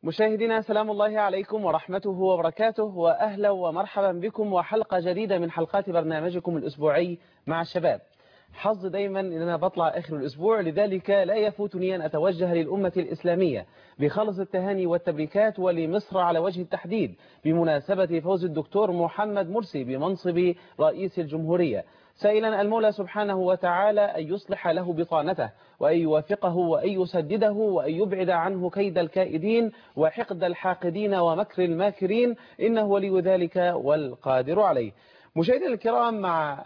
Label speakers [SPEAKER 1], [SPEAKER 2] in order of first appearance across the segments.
[SPEAKER 1] مشاهدينا سلام الله عليكم ورحمته وبركاته وأهلا ومرحبا بكم وحلقة جديدة من حلقات برنامجكم الأسبوعي مع الشباب حظ دايما ان انا بطلع اخر الاسبوع لذلك لا يفوتني ان اتوجه للامه الاسلاميه بخلص التهاني والتبريكات ولمصر على وجه التحديد بمناسبه فوز الدكتور محمد مرسي بمنصب رئيس الجمهوريه سائلا المولى سبحانه وتعالى ان يصلح له بطانته وان يوافقه وان يسدده وان يبعد عنه كيد الكائدين وحقد الحاقدين ومكر الماكرين انه ولي ذلك والقادر عليه مشاهدينا الكرام مع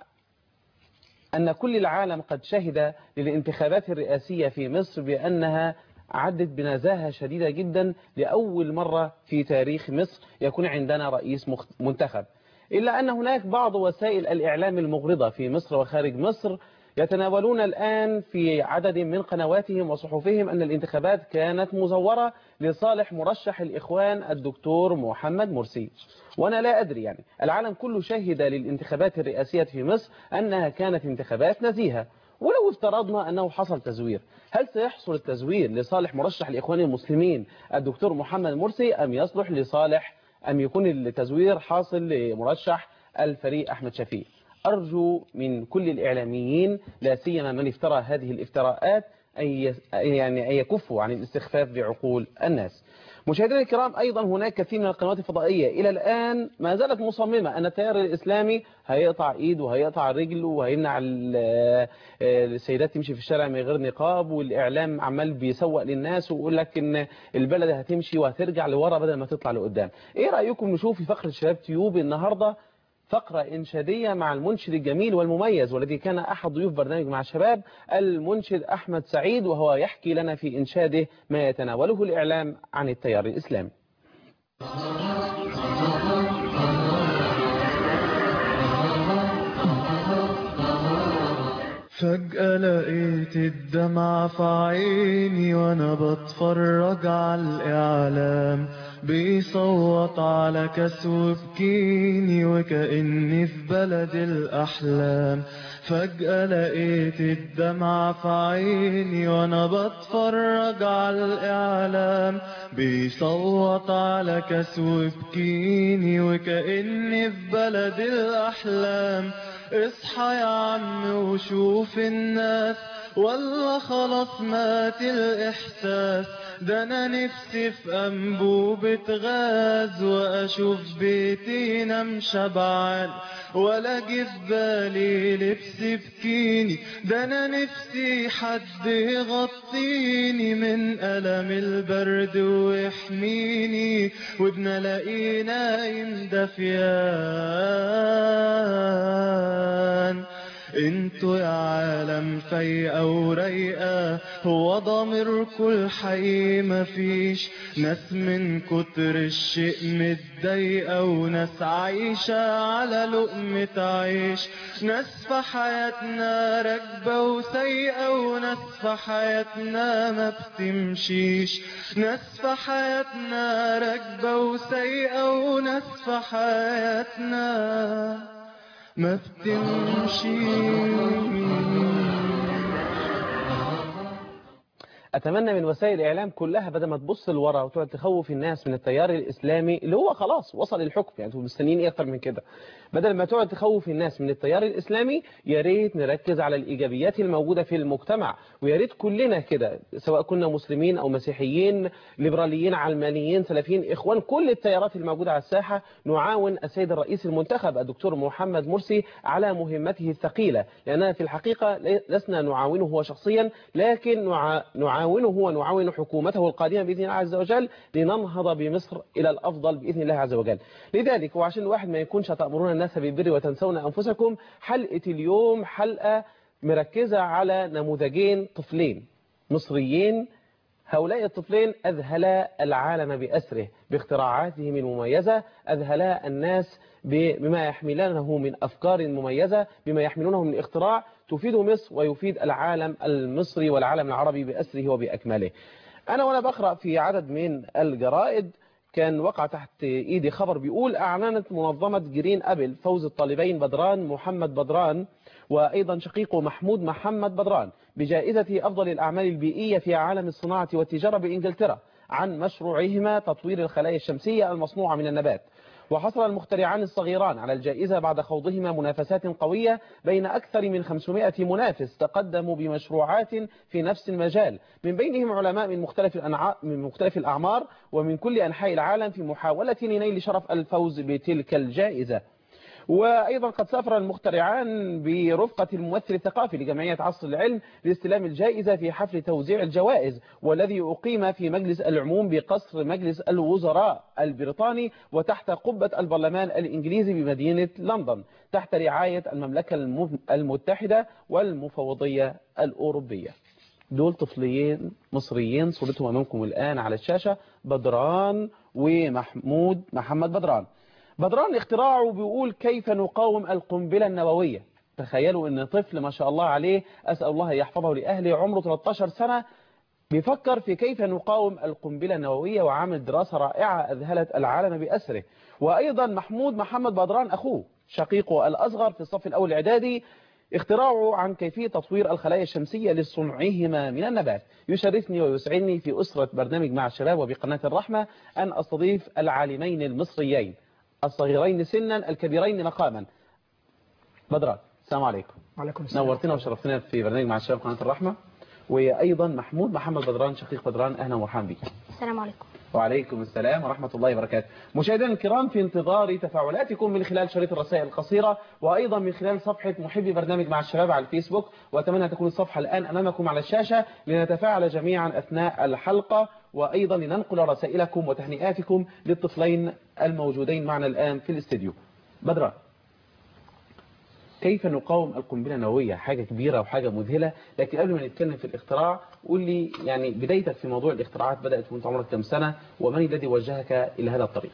[SPEAKER 1] أن كل العالم قد شهد للانتخابات الرئاسية في مصر بأنها عدت بنزاهة شديدة جدا لأول مرة في تاريخ مصر يكون عندنا رئيس منتخب إلا أن هناك بعض وسائل الإعلام المغرضة في مصر وخارج مصر يتناولون الآن في عدد من قنواتهم وصحفهم أن الانتخابات كانت مزورة لصالح مرشح الإخوان الدكتور محمد مرسي وأنا لا أدري يعني العالم كله شهد للانتخابات الرئاسية في مصر أنها كانت انتخابات نزيهة ولو افترضنا أنه حصل تزوير هل سيحصل التزوير لصالح مرشح الإخوان المسلمين الدكتور محمد مرسي أم يصلح لصالح أم يكون التزوير حاصل لمرشح الفريق أحمد شفيق أرجو من كل الإعلاميين لا سيما من افترى هذه الافتراءات أن يعني أن يكفوا عن الاستخفاف بعقول الناس مشاهدينا الكرام أيضا هناك كثير من القنوات الفضائية إلى الآن ما زالت مصممة أن التيار الإسلامي هيقطع إيد وهيقطع رجل وهيمنع السيدات تمشي في الشارع من غير نقاب والإعلام عمال بيسوق للناس ويقول لك إن البلد هتمشي وهترجع لورا بدل ما تطلع لقدام إيه رأيكم نشوف في فقرة شباب تيوب النهاردة فقرة إنشادية مع المنشد الجميل والمميز والذي كان أحد ضيوف برنامج مع الشباب المنشد أحمد سعيد وهو يحكي لنا في إنشاده ما يتناوله الإعلام عن التيار الإسلامي
[SPEAKER 2] فجأة لقيت الدمع في عيني وانا بتفرج على الإعلام بيصوت على كسو بكيني وكأني في بلد الأحلام فجأة لقيت الدمع في عيني وانا بتفرج على الإعلام بيصوت على كسو بكيني وكأني في بلد الأحلام اصحى يا عم وشوف الناس ولا خلاص مات الإحساس ده أنا نفسي في أنبوبة غاز وأشوف بيتي نام شبعان ولا جه في بالي لبس بكيني ده أنا نفسي حد يغطيني من ألم البرد ويحميني وابن الاقيه نايم دفيان انتوا يا عالم فايقة ورايقة هو ضميركوا الحي مفيش ناس من كتر الشيء متضايقة وناس عايشة على لقمة عيش ناس في حياتنا راكبة وسايقة وناس في حياتنا ما بتمشيش ناس في حياتنا راكبة وسايقة وناس في حياتنا ما بتمشي
[SPEAKER 1] أتمنى من وسائل الإعلام كلها بدل ما تبص لورا وتقعد تخوف الناس من التيار الإسلامي اللي هو خلاص وصل للحكم يعني انتوا مستنيين إيه أكتر من كده بدل ما تقعد تخوف الناس من التيار الإسلامي يا ريت نركز على الإيجابيات الموجودة في المجتمع ويا ريت كلنا كده سواء كنا مسلمين أو مسيحيين ليبراليين علمانيين سلفيين إخوان كل التيارات الموجودة على الساحة نعاون السيد الرئيس المنتخب الدكتور محمد مرسي على مهمته الثقيلة لأننا في الحقيقة لسنا نعاونه هو شخصيا لكن نعاونه هو نعاون حكومته القادمة بإذن الله عز وجل لننهض بمصر إلى الأفضل بإذن الله عز وجل لذلك وعشان الواحد ما يكونش تأمرون الناس بالبر وتنسون أنفسكم حلقة اليوم حلقة مركزة على نموذجين طفلين مصريين هؤلاء الطفلين أذهلا العالم بأسره باختراعاتهم المميزة أذهلا الناس بما يحملانه من أفكار مميزة بما يحملونه من اختراع تفيد مصر ويفيد العالم المصري والعالم العربي بأسره وبأكمله أنا وأنا بقرأ في عدد من الجرائد كان وقع تحت ايدي خبر بيقول اعلنت منظمة جرين ابل فوز الطالبين بدران محمد بدران وايضا شقيقه محمود محمد بدران بجائزة افضل الاعمال البيئية في عالم الصناعة والتجارة بانجلترا عن مشروعهما تطوير الخلايا الشمسية المصنوعة من النبات وحصل المخترعان الصغيران على الجائزة بعد خوضهما منافسات قوية بين أكثر من 500 منافس تقدموا بمشروعات في نفس المجال من بينهم علماء من مختلف الأنع... من مختلف الأعمار ومن كل أنحاء العالم في محاولة لنيل شرف الفوز بتلك الجائزة وأيضا قد سافر المخترعان برفقة الممثل الثقافي لجمعية عصر العلم لاستلام الجائزة في حفل توزيع الجوائز والذي أقيم في مجلس العموم بقصر مجلس الوزراء البريطاني وتحت قبة البرلمان الإنجليزي بمدينة لندن تحت رعاية المملكة المتحدة والمفوضية الأوروبية دول طفلين مصريين صورتهم أمامكم الآن على الشاشة بدران ومحمود محمد بدران بدران اختراعه بيقول كيف نقاوم القنبلة النووية تخيلوا ان طفل ما شاء الله عليه أسأل الله يحفظه لأهله عمره 13 سنة بيفكر في كيف نقاوم القنبلة النووية وعامل دراسة رائعة أذهلت العالم بأسره وأيضا محمود محمد بدران أخوه شقيقه الأصغر في الصف الأول الإعدادي اختراعه عن كيفية تطوير الخلايا الشمسية لصنعهما من النبات يشرفني ويسعدني في أسرة برنامج مع الشباب وبقناة الرحمة أن أستضيف العالمين المصريين الصغيرين سنا الكبيرين مقاما بدران السلام عليكم
[SPEAKER 3] وعليكم السلام
[SPEAKER 1] نورتنا وشرفتنا في برنامج مع الشباب قناة الرحمة وأيضا محمود محمد بدران شقيق بدران أهلا ومرحبا بك
[SPEAKER 4] السلام عليكم
[SPEAKER 1] وعليكم السلام ورحمة الله وبركاته مشاهدينا الكرام في انتظار تفاعلاتكم من خلال شريط الرسائل القصيرة وأيضا من خلال صفحة محبي برنامج مع الشباب على الفيسبوك وأتمنى أن تكون الصفحة الآن أمامكم على الشاشة لنتفاعل جميعا أثناء الحلقة وأيضا لننقل رسائلكم وتهنئاتكم للطفلين الموجودين معنا الآن في الاستديو بدران كيف نقاوم القنبلة النووية حاجة كبيرة وحاجة مذهلة لكن قبل ما نتكلم في الاختراع قول لي يعني بدايتك في موضوع الاختراعات بدأت وانت عمرك كم سنة ومن الذي وجهك إلى هذا الطريق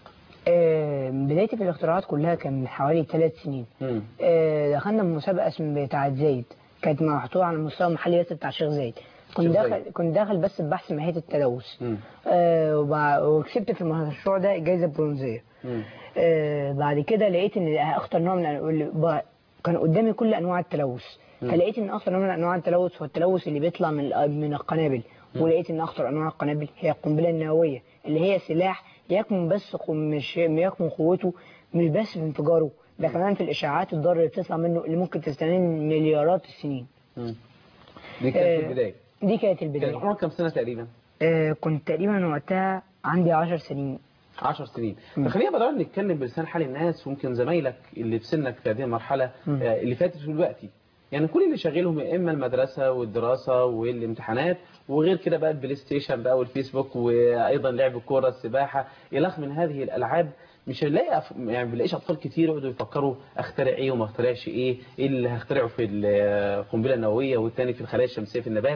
[SPEAKER 3] آه، بدايتي في الاختراعات كلها كان من حوالي ثلاث سنين
[SPEAKER 1] مم.
[SPEAKER 3] آه، دخلنا بمسابقة اسم بتاعة زايد كانت محطوطة على المستوى المحلي بس بتاع شيخ زايد كنت
[SPEAKER 1] شيخ
[SPEAKER 3] داخل
[SPEAKER 1] زايد.
[SPEAKER 3] كنت داخل بس ببحث ماهية التلوث
[SPEAKER 1] مم.
[SPEAKER 3] آه، وبع- وكسبت في المشروع ده جايزة برونزية
[SPEAKER 1] مم.
[SPEAKER 3] آه، بعد كده لقيت ان اخطر نوع من الأنواع- ب- كان قدامي كل انواع التلوث فلقيت ان اخطر نوع من انواع التلوث هو التلوث اللي بيطلع من الأ- من القنابل ولقيت ان اخطر انواع القنابل هي القنبله النوويه اللي هي سلاح يكمن بس قو- مش يكمن قوته مش بس في انفجاره ده كمان في الاشعاعات الضاره اللي بتطلع منه اللي ممكن تستنى مليارات السنين
[SPEAKER 1] مم. دي كانت في
[SPEAKER 3] آه،
[SPEAKER 1] البداية
[SPEAKER 3] دي كانت
[SPEAKER 1] كان
[SPEAKER 3] البدايه
[SPEAKER 1] عمرك كم سنة تقريبا
[SPEAKER 3] آه، كنت تقريبا وقتها عندي 10 سنين
[SPEAKER 1] 10 سنين
[SPEAKER 3] مم.
[SPEAKER 1] فخلينا بدأنا نتكلم بلسان حال الناس وممكن زمايلك اللي في سنك في هذه المرحلة
[SPEAKER 3] مم.
[SPEAKER 1] آه، اللي فاتت دلوقتي يعني كل اللي شاغلهم يا اما المدرسة والدراسة والامتحانات وغير كده بقى البلاي ستيشن بقى والفيسبوك وايضا لعب الكورة السباحة الى من هذه الالعاب مش هنلاقي أف... يعني ما بنلاقيش اطفال كتير يقعدوا يفكروا اخترع ايه وما اخترعش ايه ايه اللي هخترعه في القنبله النوويه والتاني في الخلايا الشمسيه في النبات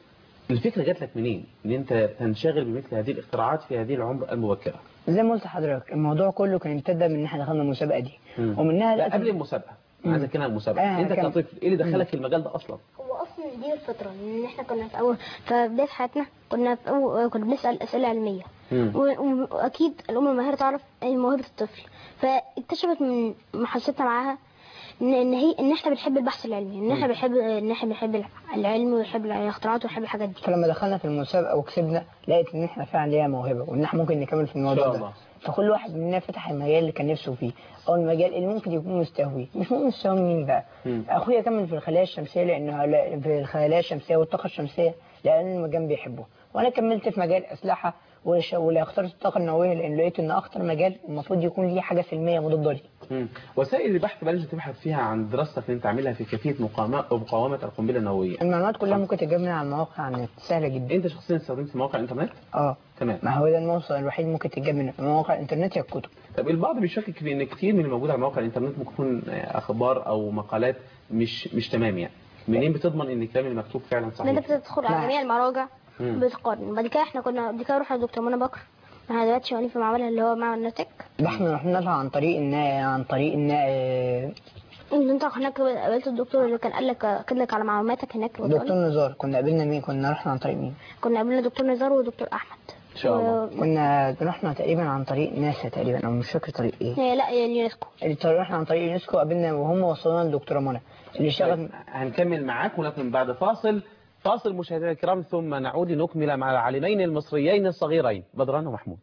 [SPEAKER 1] الفكره جات لك منين ان انت تنشغل بمثل هذه الاختراعات في هذه العمر المبكره
[SPEAKER 3] زي ما قلت لحضرتك الموضوع كله كان ابتدى من ان احنا دخلنا المسابقه دي
[SPEAKER 1] مم.
[SPEAKER 3] ومنها
[SPEAKER 1] لا
[SPEAKER 3] للأسف-
[SPEAKER 1] قبل المسابقه انا عايز اتكلم عن المسابقه
[SPEAKER 3] آه،
[SPEAKER 1] انت
[SPEAKER 3] كمل.
[SPEAKER 1] كطفل ايه اللي دخلك المجال ده اصلا
[SPEAKER 4] هو اصلا دي الفطره ان احنا كنا في اول في بدايه حياتنا كنا في أول كنا بنسال اسئله علميه
[SPEAKER 1] مم.
[SPEAKER 4] و- واكيد الام الماهره تعرف ايه موهبه الطفل فاكتشفت من محادثتنا معاها ان ان هي ان احنا بنحب البحث العلمي ان احنا بنحب ان احنا بنحب العلم ويحب الاختراعات ويحب الحاجات دي
[SPEAKER 3] فلما دخلنا في المسابقه وكسبنا لقيت ان احنا فعلا ليها موهبه وان احنا ممكن نكمل في الموضوع
[SPEAKER 1] شاء
[SPEAKER 3] ده
[SPEAKER 1] الله.
[SPEAKER 3] فكل واحد مننا فتح المجال اللي كان نفسه فيه او المجال اللي ممكن يكون مستهوي مش مهم مستهوي مين بقى
[SPEAKER 1] مم.
[SPEAKER 3] اخويا كمل في الخلايا الشمسيه لانه لا- في الخلايا الشمسيه والطاقه الشمسيه لان المجال بيحبه وانا كملت في مجال اسلحه وش- واللي اخترت الطاقه النوويه لان لقيت ان اخطر مجال المفروض يكون ليه حاجه سلميه مضاده ليه
[SPEAKER 1] مم. وسائل البحث بقى اللي انت تبحث فيها عن دراستك اللي انت عاملها في كيفيه مقاومه مقاومه القنبله النوويه
[SPEAKER 3] المعلومات كلها ممكن تجيب من على المواقع على النت سهله جدا
[SPEAKER 1] انت شخصيا استخدمت مواقع الانترنت
[SPEAKER 3] اه
[SPEAKER 1] تمام
[SPEAKER 3] ما هو ده الموصل الوحيد ممكن تتجاب من مواقع الانترنت يا الكتب
[SPEAKER 1] طب البعض بيشكك في ان كتير من الموجود على مواقع الانترنت ممكن يكون اخبار او مقالات مش مش تمام يعني منين بتضمن ان الكلام اللي مكتوب فعلا
[SPEAKER 4] ان انت
[SPEAKER 1] صحيح
[SPEAKER 4] بتدخل
[SPEAKER 3] نعم.
[SPEAKER 4] على جميع المراجع
[SPEAKER 1] مم.
[SPEAKER 4] بتقارن بعد كده احنا كنا بعد كده رحنا لدكتور منى بكر احنا دلوقتي شغالين في معملها اللي هو معمل ناتك
[SPEAKER 3] ده احنا رحنا لها عن طريق ان عن طريق ان آه،
[SPEAKER 4] ان انت هناك قابلت الدكتور اللي كان قال لك اكد لك على معلوماتك هناك وتقول-
[SPEAKER 3] دكتور نزار كنا قابلنا مين كنا رحنا عن طريق مين
[SPEAKER 4] كنا قابلنا دكتور نزار ودكتور احمد
[SPEAKER 1] ان شاء الله
[SPEAKER 3] كنا رحنا تقريبا عن طريق ناسا تقريبا او مش فاكر طريق ايه
[SPEAKER 4] هي لا هي اليونسكو
[SPEAKER 3] اللي طلع- رحنا عن طريق يونسكو قابلنا وهم وصلونا لدكتوره منى اللي اشتغل
[SPEAKER 1] طيب، هنكمل معاك ولكن بعد فاصل فاصل مشاهدينا الكرام ثم نعود لنكمل مع العالمين المصريين الصغيرين بدران ومحمود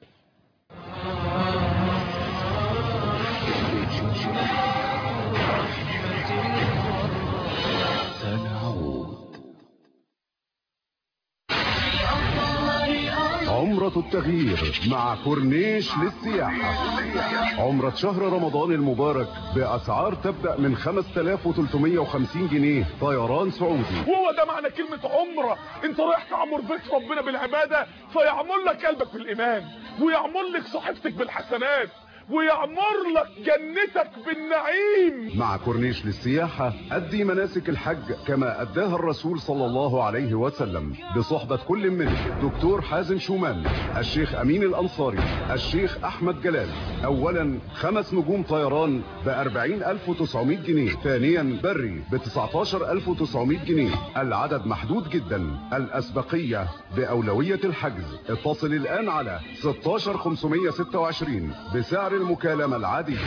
[SPEAKER 5] سنعود عمرة التغيير مع كورنيش للسياحة عمرة شهر رمضان المبارك بأسعار تبدأ من 5350 جنيه طيران سعودي
[SPEAKER 6] هو ده معنى كلمة عمرة انت رايح تعمر بيت ربنا بالعبادة فيعمر لك قلبك بالإيمان ويعمر لك صحيفتك بالحسنات ويعمر لك جنتك بالنعيم
[SPEAKER 5] مع كورنيش للسياحة أدي مناسك الحج كما أداها الرسول صلى الله عليه وسلم بصحبة كل من دكتور حازم شومان الشيخ أمين الأنصاري الشيخ أحمد جلال أولا خمس نجوم طيران ب 40900 جنيه ثانيا بري ب 19900 جنيه العدد محدود جدا الأسبقية بأولوية الحجز اتصل الآن على 16526 بسعر المكالمة العادية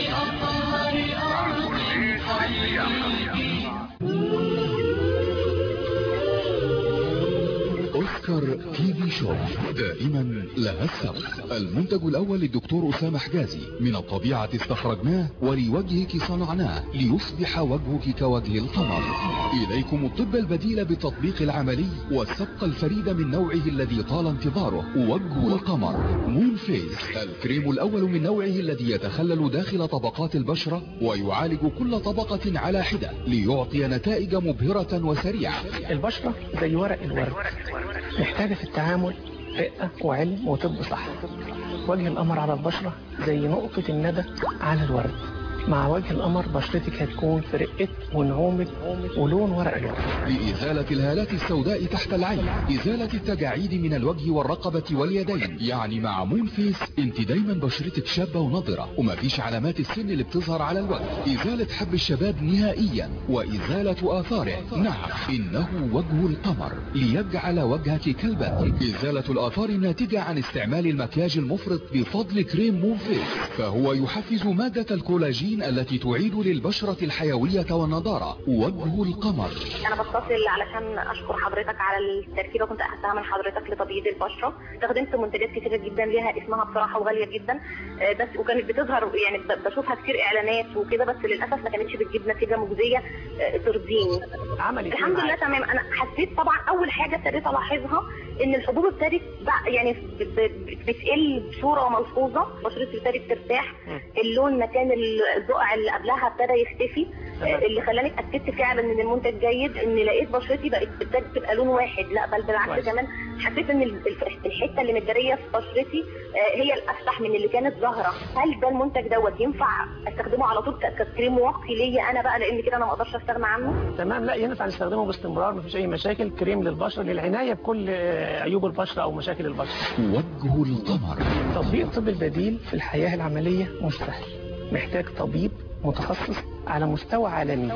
[SPEAKER 7] اوسكار تي في شو دائما لها السبق المنتج الاول للدكتور اسامه حجازي من الطبيعه استخرجناه ولوجهك صنعناه ليصبح وجهك كوجه القمر اليكم الطب البديل بالتطبيق العملي والسبق الفريد من نوعه الذي طال انتظاره وجه القمر مون فيس الكريم الاول من نوعه الذي يتخلل داخل طبقات البشره ويعالج كل طبقه على حده ليعطي نتائج مبهره وسريعه
[SPEAKER 8] البشرة زي ورق الورد محتاجة في التعامل رقة وعلم وطب صح وجه القمر على البشرة زي نقطة الندى على الورد مع وجه القمر بشرتك هتكون في رقة ونعومة ولون ورق الورد
[SPEAKER 7] لإزالة الهالات السوداء تحت العين إزالة التجاعيد من الوجه والرقبة واليدين يعني مع مون فيس انت دايما بشرتك شابة ونضرة ومفيش علامات السن اللي بتظهر على الوجه إزالة حب الشباب نهائيا وإزالة آثاره نعم إنه وجه القمر ليجعل وجهك كالبدر إزالة الآثار الناتجة عن استعمال المكياج المفرط بفضل كريم مون فيس فهو يحفز مادة الكولاجين التي تعيد للبشرة الحيوية والنضارة وجه القمر
[SPEAKER 9] انا بتصل علشان اشكر حضرتك على التركيبه كنت اخدتها من حضرتك لتبييض البشره استخدمت منتجات كتيره جدا ليها اسمها بصراحه وغاليه جدا آه، بس وكانت بتظهر يعني ب- بشوفها كتير اعلانات وكده بس للاسف ما كانتش بتجيب نتيجه مجزيه آه، ترضيني
[SPEAKER 8] عملت إيه
[SPEAKER 9] الحمد لله
[SPEAKER 8] معاك؟
[SPEAKER 9] تمام انا حسيت طبعا اول حاجه ابتديت الاحظها ان الحبوب ابتدت بقى- يعني ب- ب- بتقل بصوره ملحوظه بشرتي ابتدت ترتاح اللون مكان البقع اللي قبلها ابتدى يختفي
[SPEAKER 8] تمام.
[SPEAKER 9] اللي خلاني اتاكدت فعلا ان المنتج جيد ان لقيت بشرتي بقت ابتدت تبقى لون واحد لا بل بالعكس
[SPEAKER 8] كويس.
[SPEAKER 9] كمان حسيت ان ال- الف- الحته اللي متداريه في بشرتي آه، هي الافتح من اللي كانت ظاهره هل ده المنتج دوت ينفع استخدمه على طول ك- ككريم واقي ليا انا بقى لان كده انا ما اقدرش استغنى عنه
[SPEAKER 8] تمام لا ينفع نستخدمه باستمرار مفيش أي مشاكل كريم للبشرة للعناية بكل آه، عيوب البشرة أو مشاكل البشرة
[SPEAKER 7] وجه القمر
[SPEAKER 8] تطبيق الطب البديل في الحياة العملية مش سهل محتاج طبيب متخصص على مستوى عالمي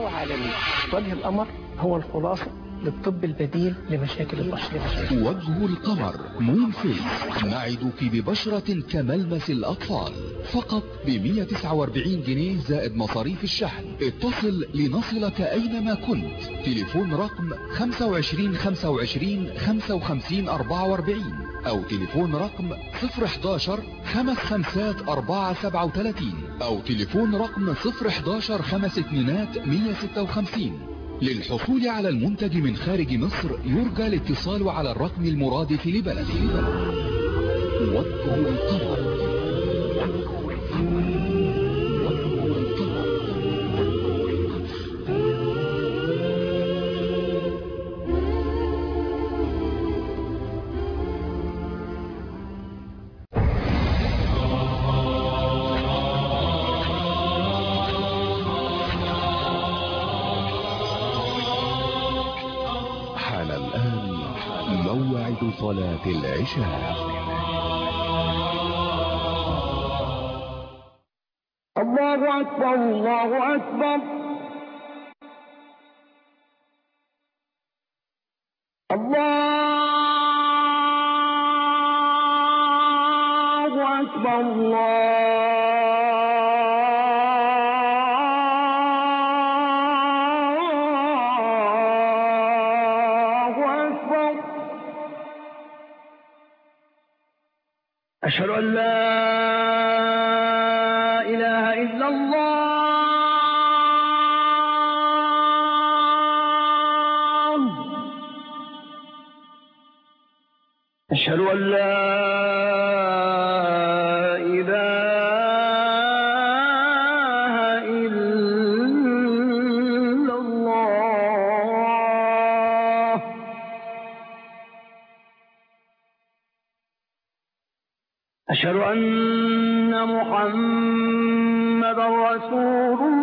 [SPEAKER 8] وجه القمر هو الخلاصة للطب البديل لمشاكل البشرة
[SPEAKER 7] وجه القمر مون فيس نعدك ببشرة كملمس الأطفال فقط ب 149 جنيه زائد مصاريف الشحن اتصل لنصلك أينما كنت تليفون رقم 25 25 55 44 أو تليفون رقم 011 خمس خمسات 437 أو تليفون رقم 011 خمس اتنينات 156 للحصول على المنتج من خارج مصر يرجى الاتصال على الرقم المرادف لبلده وجه القمر وجه القمر حان الآن موعد صلاة العشاء
[SPEAKER 10] الله أكبر الله أكبر الله أكبر أشهد أن لا إله إلا الله أشهد أن لا إله إلا الله أشهد أن محمد رسول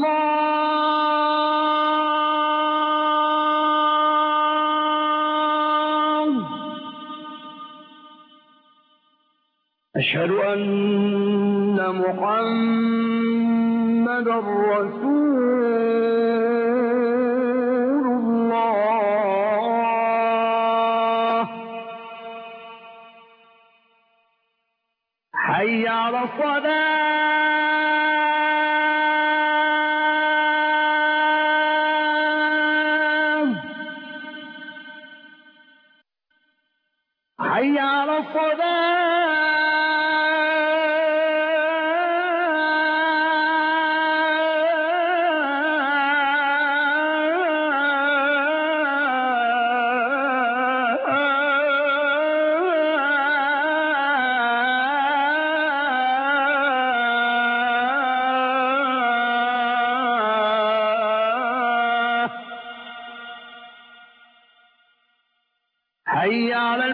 [SPEAKER 10] الله أشهد أن محمد رسول الله حي على الصلاة حي على الصلاة حي على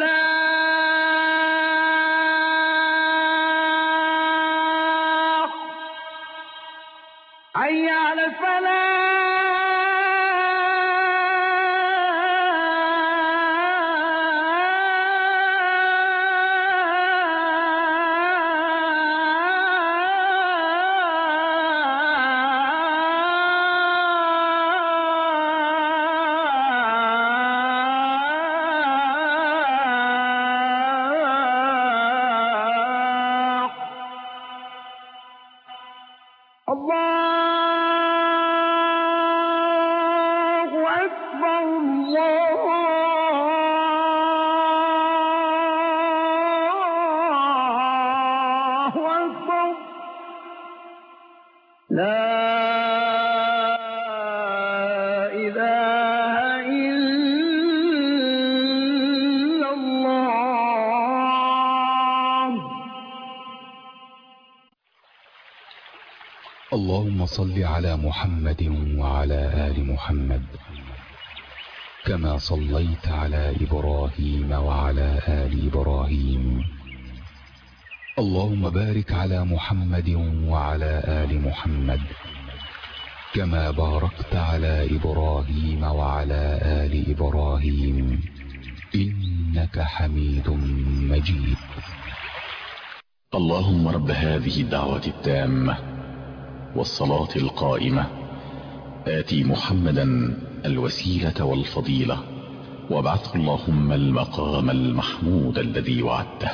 [SPEAKER 10] الفلاح حي على الفلاح الله أكبر الله أكبر لا إله إلا الله
[SPEAKER 7] اللهم صل على محمد وعلى آل محمد كما صليت على إبراهيم وعلى آل إبراهيم اللهم بارك على محمد وعلى آل محمد كما باركت على إبراهيم وعلى آل إبراهيم إنك حميد مجيد
[SPEAKER 11] اللهم رب هذه الدعوة التامة والصلاة القائمة آتي محمدا الوسيلة والفضيلة وابعثه اللهم المقام المحمود الذي وعدته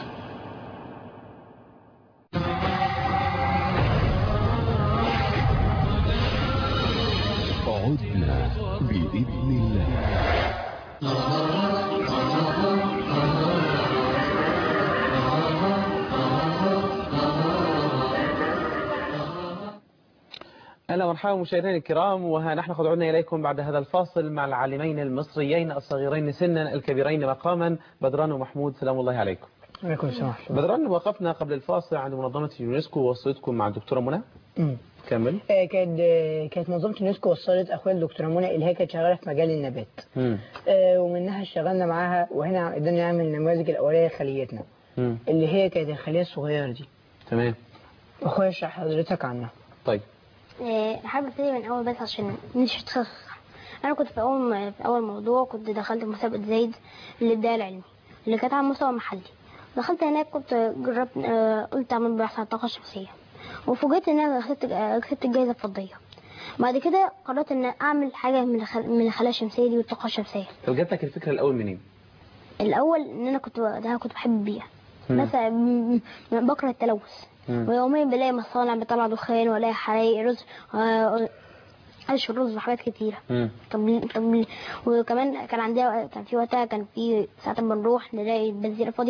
[SPEAKER 7] عدنا بإذن الله
[SPEAKER 1] أهلا ومرحبا مشاهدينا الكرام وها نحن قد عدنا إليكم بعد هذا الفاصل مع العالمين المصريين الصغيرين سنا الكبيرين مقاما بدران ومحمود سلام الله عليكم
[SPEAKER 3] عليكم السلام
[SPEAKER 1] بدران وقفنا قبل الفاصل عند منظمة اليونسكو ووصلتكم مع الدكتورة منى
[SPEAKER 3] مم.
[SPEAKER 1] كمل
[SPEAKER 3] آه، كانت آه، كانت منظمة اليونسكو وصلت أخويا الدكتورة منى اللي هي كانت شغالة في مجال النبات
[SPEAKER 1] مم.
[SPEAKER 3] آه، ومنها اشتغلنا معاها وهنا قدرنا نعمل النماذج الأولية لخليتنا
[SPEAKER 1] مم.
[SPEAKER 3] اللي هي كانت الخلية الصغيرة دي
[SPEAKER 1] تمام
[SPEAKER 3] أخويا اشرح حضرتك عنها
[SPEAKER 1] طيب
[SPEAKER 4] آه، حابب ابتدي من اول بس عشان مش تخخ انا كنت في اول في اول موضوع كنت دخلت مسابقه زايد للابداع العلمي اللي كانت على مستوى محلي دخلت هناك كنت جربت آه، قلت اعمل بحث عن الطاقه الشمسيه وفوجئت ان انا كسبت آه، كسبت الجائزه الفضيه بعد كده قررت ان اعمل حاجه من الخل... من الخلايا الشمسيه دي والطاقه الشمسيه
[SPEAKER 1] طب جات لك الفكرة الأول منين؟
[SPEAKER 4] الاول ان انا كنت ده كنت بحب البيئه
[SPEAKER 1] مم.
[SPEAKER 4] مثلا م- م- بكره التلوث
[SPEAKER 1] مم.
[SPEAKER 4] ويوميا بلاقي مصانع بتطلع دخان والاقي حرايق رز آه، عيش الرز وحاجات كتيرة
[SPEAKER 1] مم.
[SPEAKER 4] طب طب وكمان كان عندنا كان في وقتها كان في ساعات بنروح نلاقي البنزينة فاضية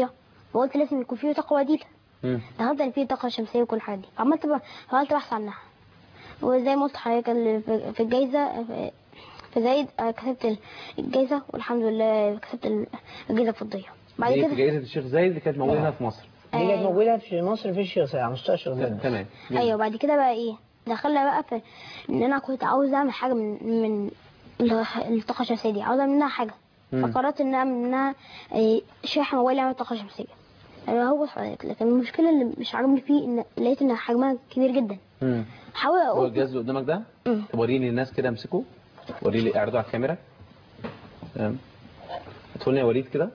[SPEAKER 4] فقلت لازم يكون فيه طاقه بديله
[SPEAKER 1] مم.
[SPEAKER 4] دخلت ان فيه طاقه شمسيه وكل الحاجات دي عملت ب- عملت بحث عنها وزي ما قلت لحضرتك ال- في- في الجايزه في- في زايد آه، كسبت الجايزه والحمد لله كسبت ال- الجايزه الفضيه بعد
[SPEAKER 1] دي في
[SPEAKER 4] كده
[SPEAKER 1] جائزة الشيخ زايد اللي كانت موجودة هنا في مصر
[SPEAKER 3] دي كانت
[SPEAKER 4] أيوة.
[SPEAKER 3] موجوده في مصر في الشيخ زايد على مستوى الشيخ زايد
[SPEAKER 1] تمام
[SPEAKER 4] ايوه بعد كده بقى ايه دخلنا بقى في ان انا كنت عاوز اعمل حاجه من من ال- الطاقه الشمسيه دي عاوز اعمل منها حاجه
[SPEAKER 1] مم.
[SPEAKER 4] فقررت ان اعمل منها إيه، شاحن موبايل يعمل طاقه شمسيه يعني هو حضرتك لكن المشكله اللي مش عاجبني فيه ان لقيت ان حجمها كبير جدا
[SPEAKER 1] مم.
[SPEAKER 4] حاول
[SPEAKER 1] هو
[SPEAKER 4] اقول
[SPEAKER 1] الجهاز اللي قدامك ده
[SPEAKER 4] مم.
[SPEAKER 1] طب وريني الناس كده امسكه وري لي اعرضه على الكاميرا تمام ادخلني يا وليد كده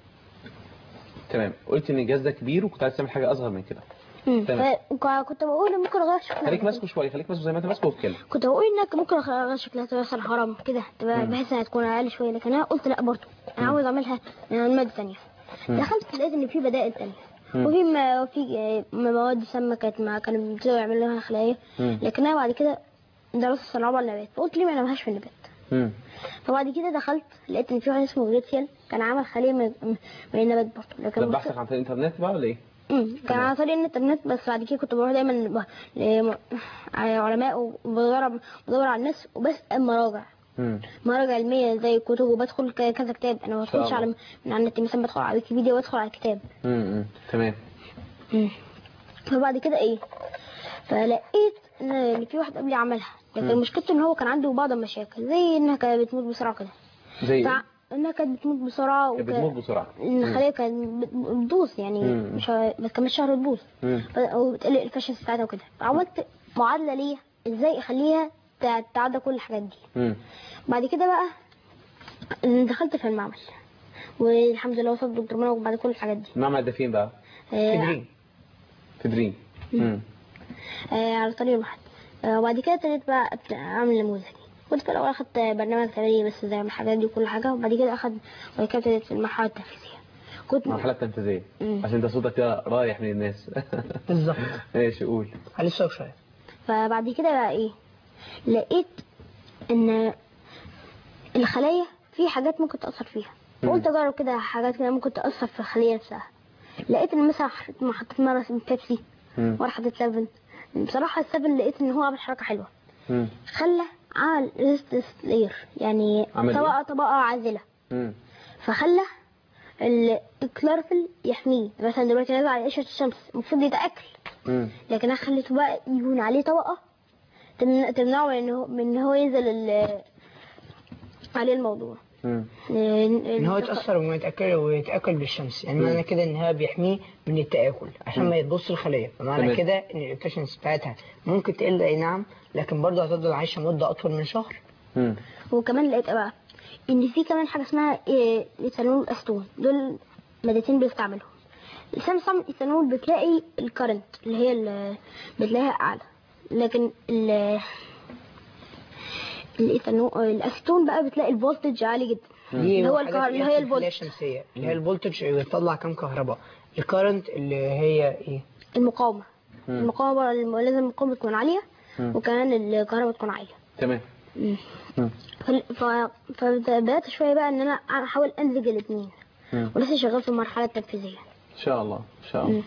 [SPEAKER 1] تمام قلت ان الجهاز ده كبير وكنت عايز تعمل حاجه اصغر من كده
[SPEAKER 4] مم.
[SPEAKER 1] تمام.
[SPEAKER 4] فكنت بقول ممكن اغير شكلها
[SPEAKER 1] خليك ماسكه شويه خليك ماسكه زي ما انت ماسكه واتكلم
[SPEAKER 4] كنت بقول انك ممكن اغير شكلها تبقى مثلا هرم كده تبقى بحيث انها تكون اقل شويه لكن انا قلت لا برضه انا عاوز اعملها من ماده ثانيه
[SPEAKER 1] مم.
[SPEAKER 4] دخلت لقيت ان في بدائل ثانيه
[SPEAKER 1] مم.
[SPEAKER 4] وفي ما وفي آه، مواد سامه كانت ما كانوا بيبتدوا يعملوا لها خلايا
[SPEAKER 1] مم.
[SPEAKER 4] لكن انا بعد كده درست صناعه النبات فقلت ليه ما نعملهاش في النبات
[SPEAKER 1] مم.
[SPEAKER 4] فبعد كده دخلت لقيت ان في واحد اسمه جريتيال كان عمل خليه من, من النبات برضه لكن
[SPEAKER 1] ده
[SPEAKER 4] المشكلة-
[SPEAKER 1] بحثك عن طريق الانترنت بقى ولا ايه؟
[SPEAKER 4] مم. كان عن طريق الانترنت بس بعد كده كنت بروح دايما ب- لم- على علماء وبدور بدور على الناس وبسأل مراجع
[SPEAKER 1] مم.
[SPEAKER 4] مراجع علمية زي كتب وبدخل ك- كذا كتاب انا ما
[SPEAKER 1] شاء
[SPEAKER 4] بدخلش على
[SPEAKER 1] الله.
[SPEAKER 4] من على النت مثلا بدخل على ويكيبيديا وادخل على الكتاب
[SPEAKER 1] مم. مم. تمام
[SPEAKER 4] مم. فبعد كده ايه فلقيت ان إن في واحد قبلي عملها لكن
[SPEAKER 1] مم.
[SPEAKER 4] مشكلته ان هو كان عنده بعض المشاكل زي انها كانت بتموت بسرعه كده
[SPEAKER 1] زي ايه؟
[SPEAKER 4] فع- انها كانت بتموت بسرعه
[SPEAKER 1] كانت
[SPEAKER 4] وك-
[SPEAKER 1] بتموت بسرعه
[SPEAKER 4] ان
[SPEAKER 1] مم.
[SPEAKER 4] الخليه كانت بت- بتبوظ يعني
[SPEAKER 1] مم.
[SPEAKER 4] مش ه- ما تكملش شهر تبوظ
[SPEAKER 1] مم.
[SPEAKER 4] ف- وبتقلق الفشل بتاعتها وكده فعملت معادله ليها ازاي اخليها تع- تعدى كل الحاجات دي
[SPEAKER 1] مم.
[SPEAKER 4] بعد كده بقى دخلت في المعمل والحمد لله وصلت دكتور منى وبعد كل الحاجات دي
[SPEAKER 1] المعمل ده فين بقى؟
[SPEAKER 4] آه،
[SPEAKER 3] تدريب
[SPEAKER 1] في دريم مم.
[SPEAKER 4] آه، على طريق الواحد آه، وبعد كده ابتديت بقى أبت- اعمل نموذج كنت في الاول اخدت برنامج تمريني بس زي ما الحاجات دي وكل حاجه وبعد كده اخد وبعد كده ابتديت في المرحله التنفيذيه كنت
[SPEAKER 1] المرحله التنفيذيه
[SPEAKER 4] مم.
[SPEAKER 1] عشان انت صوتك كده رايح من الناس
[SPEAKER 3] بالظبط
[SPEAKER 1] ماشي قول
[SPEAKER 3] على الصوت شويه
[SPEAKER 4] فبعد كده بقى ايه لقيت ان الخلايا في حاجات ممكن تأثر فيها
[SPEAKER 1] مم.
[SPEAKER 4] قلت اجرب كده حاجات كده ممكن تأثر في الخلية نفسها لقيت ان مثلا حطيت ما حطيت مرة بيبسي
[SPEAKER 1] مم.
[SPEAKER 4] مرة حطيت سفن بصراحة السفن لقيت ان هو عمل حركة حلوة
[SPEAKER 1] مم.
[SPEAKER 4] خلى عمل ريزيستنس لاير يعني
[SPEAKER 1] عمل
[SPEAKER 4] طبقة
[SPEAKER 1] إيه؟
[SPEAKER 4] طبقة عازلة
[SPEAKER 1] مم.
[SPEAKER 4] فخلى ال- الكلورفيل يحميه مثلا دلوقتي نازل على قشرة الشمس المفروض يتأكل
[SPEAKER 1] مم.
[SPEAKER 4] لكن انا خليته بقى يكون عليه طبقه تمنع- تمنعه من ان هو من ان هو ينزل ال- عليه الموضوع
[SPEAKER 1] مم.
[SPEAKER 3] ان هو يتاثر وما يتاكل ويتاكل بالشمس يعني
[SPEAKER 1] مم.
[SPEAKER 3] معنى كده ان هو بيحميه من التاكل عشان
[SPEAKER 1] مم.
[SPEAKER 3] ما يتبص الخليه فمعنى
[SPEAKER 1] تمام.
[SPEAKER 3] كده ان الافشنسي بتاعتها ممكن تقل اي نعم لكن برضه هتفضل عايشه مده اطول من شهر
[SPEAKER 1] مم.
[SPEAKER 4] وكمان لقيت بقى ان في كمان حاجه اسمها إيه، ايثانول والاستون دول مادتين بيستعملوا لسان صنع الايثانول بتلاقي الكرنت اللي هي ال- بتلاقيها اعلى لكن ال الايثانول الاستون بقى بتلاقي الفولتج عالي جدا
[SPEAKER 3] دي
[SPEAKER 4] اللي هو
[SPEAKER 3] حاجات
[SPEAKER 4] الكهر... اللي هي
[SPEAKER 3] بتحصل في
[SPEAKER 4] الفولت
[SPEAKER 3] الخلايا الشمسيه اللي هي الفولتج بتطلع كام كهرباء الكارنت اللي هي ايه
[SPEAKER 4] المقاومه
[SPEAKER 1] مم.
[SPEAKER 4] المقاومه الم- لازم المقاومه تكون عاليه
[SPEAKER 1] مم.
[SPEAKER 4] وكمان الكهرباء تكون عاليه
[SPEAKER 1] تمام
[SPEAKER 4] مم.
[SPEAKER 1] مم.
[SPEAKER 4] فل- ف- فبدات شويه بقى ان انا احاول امزج الاثنين
[SPEAKER 1] مم.
[SPEAKER 4] ولسه شغال في المرحله التنفيذيه
[SPEAKER 1] ان شاء الله ان شاء الله
[SPEAKER 4] مم.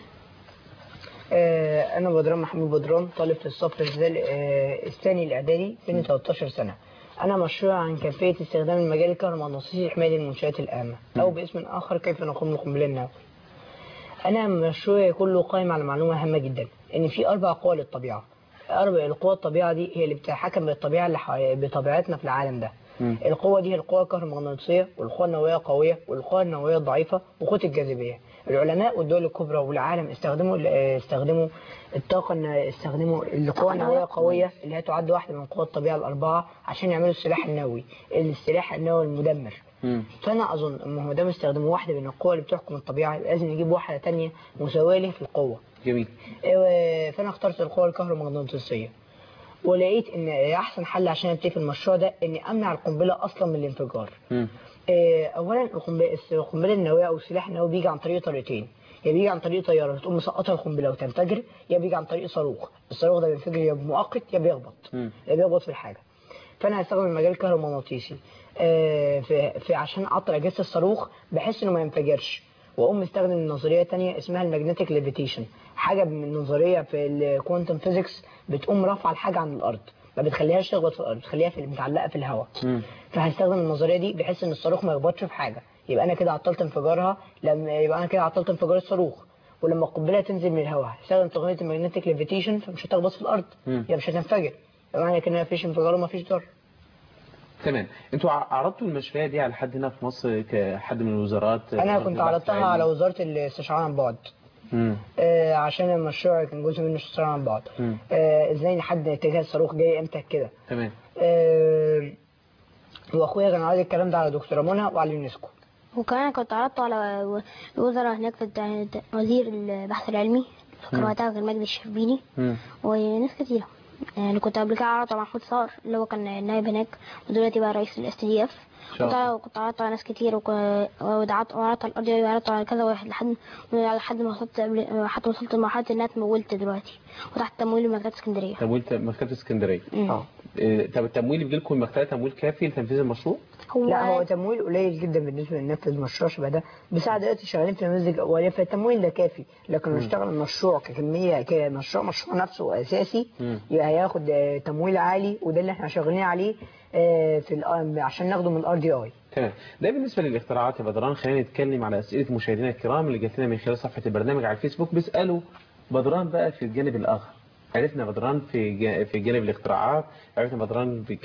[SPEAKER 3] آه انا بدران محمود بدران طالب في الصف الثاني- آه، الثاني الاعدادي سني 13 سنه انا مشروع عن كيفيه استخدام المجال الكهرومغناطيسي لحمايه المنشات الامه او باسم اخر كيف نقوم بالقنبله النوويه انا مشروعي كله قائم على معلومه هامه جدا ان في اربع قوى للطبيعه اربع القوى الطبيعه دي هي اللي بتتحكم بالطبيعه اللي حوالي- بطبيعتنا في العالم ده
[SPEAKER 1] مم.
[SPEAKER 3] القوة دي هي القوة الكهرومغناطيسية والقوة النووية قوية والقوة النووية ضعيفة وقوة الجاذبية العلماء والدول الكبرى والعالم استخدموا استخدموا الطاقة إن استخدموا القوة النووية قوية اللي هي تعد واحدة من قوى الطبيعة الأربعة عشان يعملوا السلاح النووي السلاح النووي المدمر
[SPEAKER 1] مم.
[SPEAKER 3] فأنا أظن إن هو دام استخدموا واحدة من القوى اللي بتحكم الطبيعة يبقى لازم نجيب واحدة تانية مساوية له في القوة
[SPEAKER 1] جميل
[SPEAKER 3] إيه، فانا اخترت القوى الكهرومغناطيسيه ولقيت ان احسن حل عشان ابتدي في المشروع ده اني امنع القنبله اصلا من الانفجار
[SPEAKER 1] مم.
[SPEAKER 3] إيه، اولا القنبله القنبله النوويه او السلاح النووي بيجي عن طريق طريقتين يا بيجي عن طريق طياره تقوم مسقطه القنبله وتنفجر يا بيجي عن طريق صاروخ الصاروخ ده بينفجر يا مؤقت يا بيخبط
[SPEAKER 1] مم.
[SPEAKER 3] يا بيخبط في الحاجه فانا هستخدم المجال الكهرومغناطيسي آه، في, في عشان اعطل اجهزه الصاروخ بحيث انه ما ينفجرش واقوم مستخدم نظريه تانية اسمها الماجنتيك ليفيتيشن حاجه من نظريه في الكوانتم فيزيكس بتقوم رافعه الحاجه عن الارض ما بتخليهاش تخبط في الارض بتخليها في متعلقه في الهواء فهستخدم النظريه دي بحيث ان الصاروخ ما يخبطش في حاجه يبقى انا كده عطلت انفجارها لما يبقى انا كده عطلت انفجار الصاروخ ولما القنبله تنزل من الهواء هستخدم تقنيه الماجنتيك ليفيتيشن فمش هتخبط في الارض
[SPEAKER 1] مم.
[SPEAKER 3] يبقى مش هتنفجر يبقى معنى كده مفيش انفجار ومفيش ضرر
[SPEAKER 1] تمام انتوا ع- عرضتوا المشاريع دي على حد هنا في مصر كحد من الوزارات
[SPEAKER 3] انا
[SPEAKER 1] وزارة
[SPEAKER 3] كنت
[SPEAKER 1] البحث
[SPEAKER 3] عرضتها
[SPEAKER 1] العلمي؟
[SPEAKER 3] على وزاره الاستشعار عن بعد
[SPEAKER 1] مم.
[SPEAKER 3] آه، عشان المشروع كان جزء منه استشعار عن بعد
[SPEAKER 1] مم.
[SPEAKER 3] آه، ازاي نحدد اتجاه الصاروخ جاي امتى كده
[SPEAKER 1] تمام
[SPEAKER 3] آه، واخويا كان عارض الكلام ده على دكتوره منى وعلى اليونسكو
[SPEAKER 4] وكمان كنت عرضته على و- الوزراء هناك في الت- وزير البحث العلمي كان
[SPEAKER 1] مم.
[SPEAKER 4] وقتها كان مجدي الشربيني
[SPEAKER 1] مم.
[SPEAKER 4] وناس كتيرة يعني كنت قبل كده عرضته على محمود صقر اللي هو كان نائب هناك ودلوقتي بقى رئيس الاس دي اف
[SPEAKER 1] شاطر.
[SPEAKER 4] كنت كنت عرضته على ناس كتير وك- ودعت وعرضت على الارض وعرضت على كذا واحد لحد لحد ما وصلت قبل حتى وصلت لمرحلة انها اتمولت دلوقتي وتحت تمويل مكتبة اسكندرية
[SPEAKER 1] تمويل ت- مكتبة اسكندرية
[SPEAKER 4] مم.
[SPEAKER 1] إيه، طب التمويل بيجي لكم المكتبة تمويل كافي لتنفيذ المشروع؟
[SPEAKER 4] هو
[SPEAKER 3] لا هو تمويل قليل جدا بالنسبه لننفذ مشروع شبه ده بس احنا دلوقتي شغالين في نماذج اوليه فالتمويل ده كافي لكن لو
[SPEAKER 1] مم.
[SPEAKER 3] اشتغل المشروع ككميه كمشروع مشروع نفسه اساسي
[SPEAKER 1] مم.
[SPEAKER 3] يبقى هياخد آه، تمويل عالي وده اللي احنا شغالين عليه آه، في ال- عشان ناخده من الار دي اي
[SPEAKER 1] تمام ده بالنسبة للاختراعات يا بدران خلينا نتكلم على أسئلة مشاهدينا الكرام اللي جات لنا من خلال صفحة البرنامج على الفيسبوك بيسألوا بدران بقى في الجانب الآخر عرفنا بدران في جا- في جانب الاختراعات عرفنا بدران ب-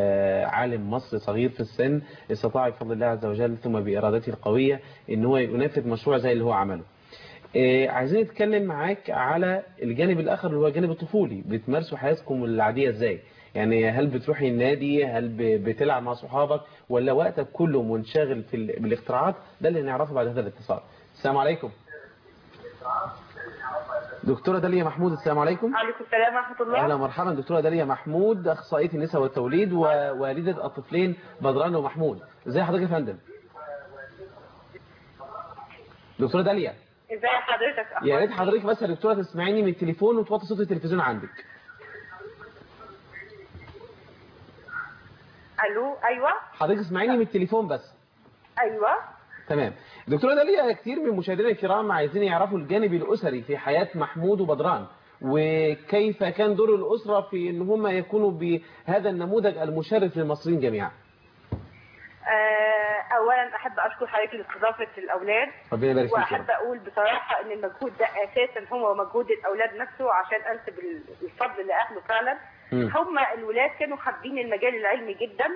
[SPEAKER 1] كعالم مصري صغير في السن استطاع بفضل الله عز وجل ثم بإرادته القوية ان هو ينفذ مشروع زي اللي هو عمله إيه، عايزين نتكلم معاك على الجانب الآخر اللي هو الجانب الطفولي بتمارسوا حياتكم العادية ازاي يعني هل بتروحي النادي هل ب- بتلعب مع صحابك ولا وقتك كله منشغل في ال- بالاختراعات ده اللي نعرفه بعد هذا الاتصال السلام عليكم دكتورة داليا محمود السلام عليكم
[SPEAKER 12] عليكم السلام ورحمة الله
[SPEAKER 1] اهلا ومرحبا دكتورة داليا محمود اخصائية النساء والتوليد ووالدة الطفلين بدران ومحمود ازي حضرتك يا فندم دكتورة داليا
[SPEAKER 12] ازي حضرتك
[SPEAKER 1] يا ريت حضرتك بس يا دكتورة تسمعيني من التليفون وتوطي صوت التلفزيون عندك
[SPEAKER 12] الو ايوه
[SPEAKER 1] حضرتك اسمعيني من التليفون بس
[SPEAKER 12] ايوه
[SPEAKER 1] تمام دكتورة داليا كتير من مشاهدينا الكرام عايزين يعرفوا الجانب الأسري في حياة محمود وبدران وكيف كان دور الأسرة في ان هم يكونوا بهذا النموذج المشرف للمصريين جميعا
[SPEAKER 12] آه اولا احب اشكر حضرتك لاستضافه الاولاد
[SPEAKER 1] ربنا يبارك فيك يا
[SPEAKER 12] واحب
[SPEAKER 1] رب.
[SPEAKER 12] اقول بصراحه ان المجهود ده اساسا هو مجهود الاولاد نفسه عشان انسب الفضل لاهله فعلا
[SPEAKER 1] مم.
[SPEAKER 12] هم الولاد كانوا حابين المجال العلمي جدا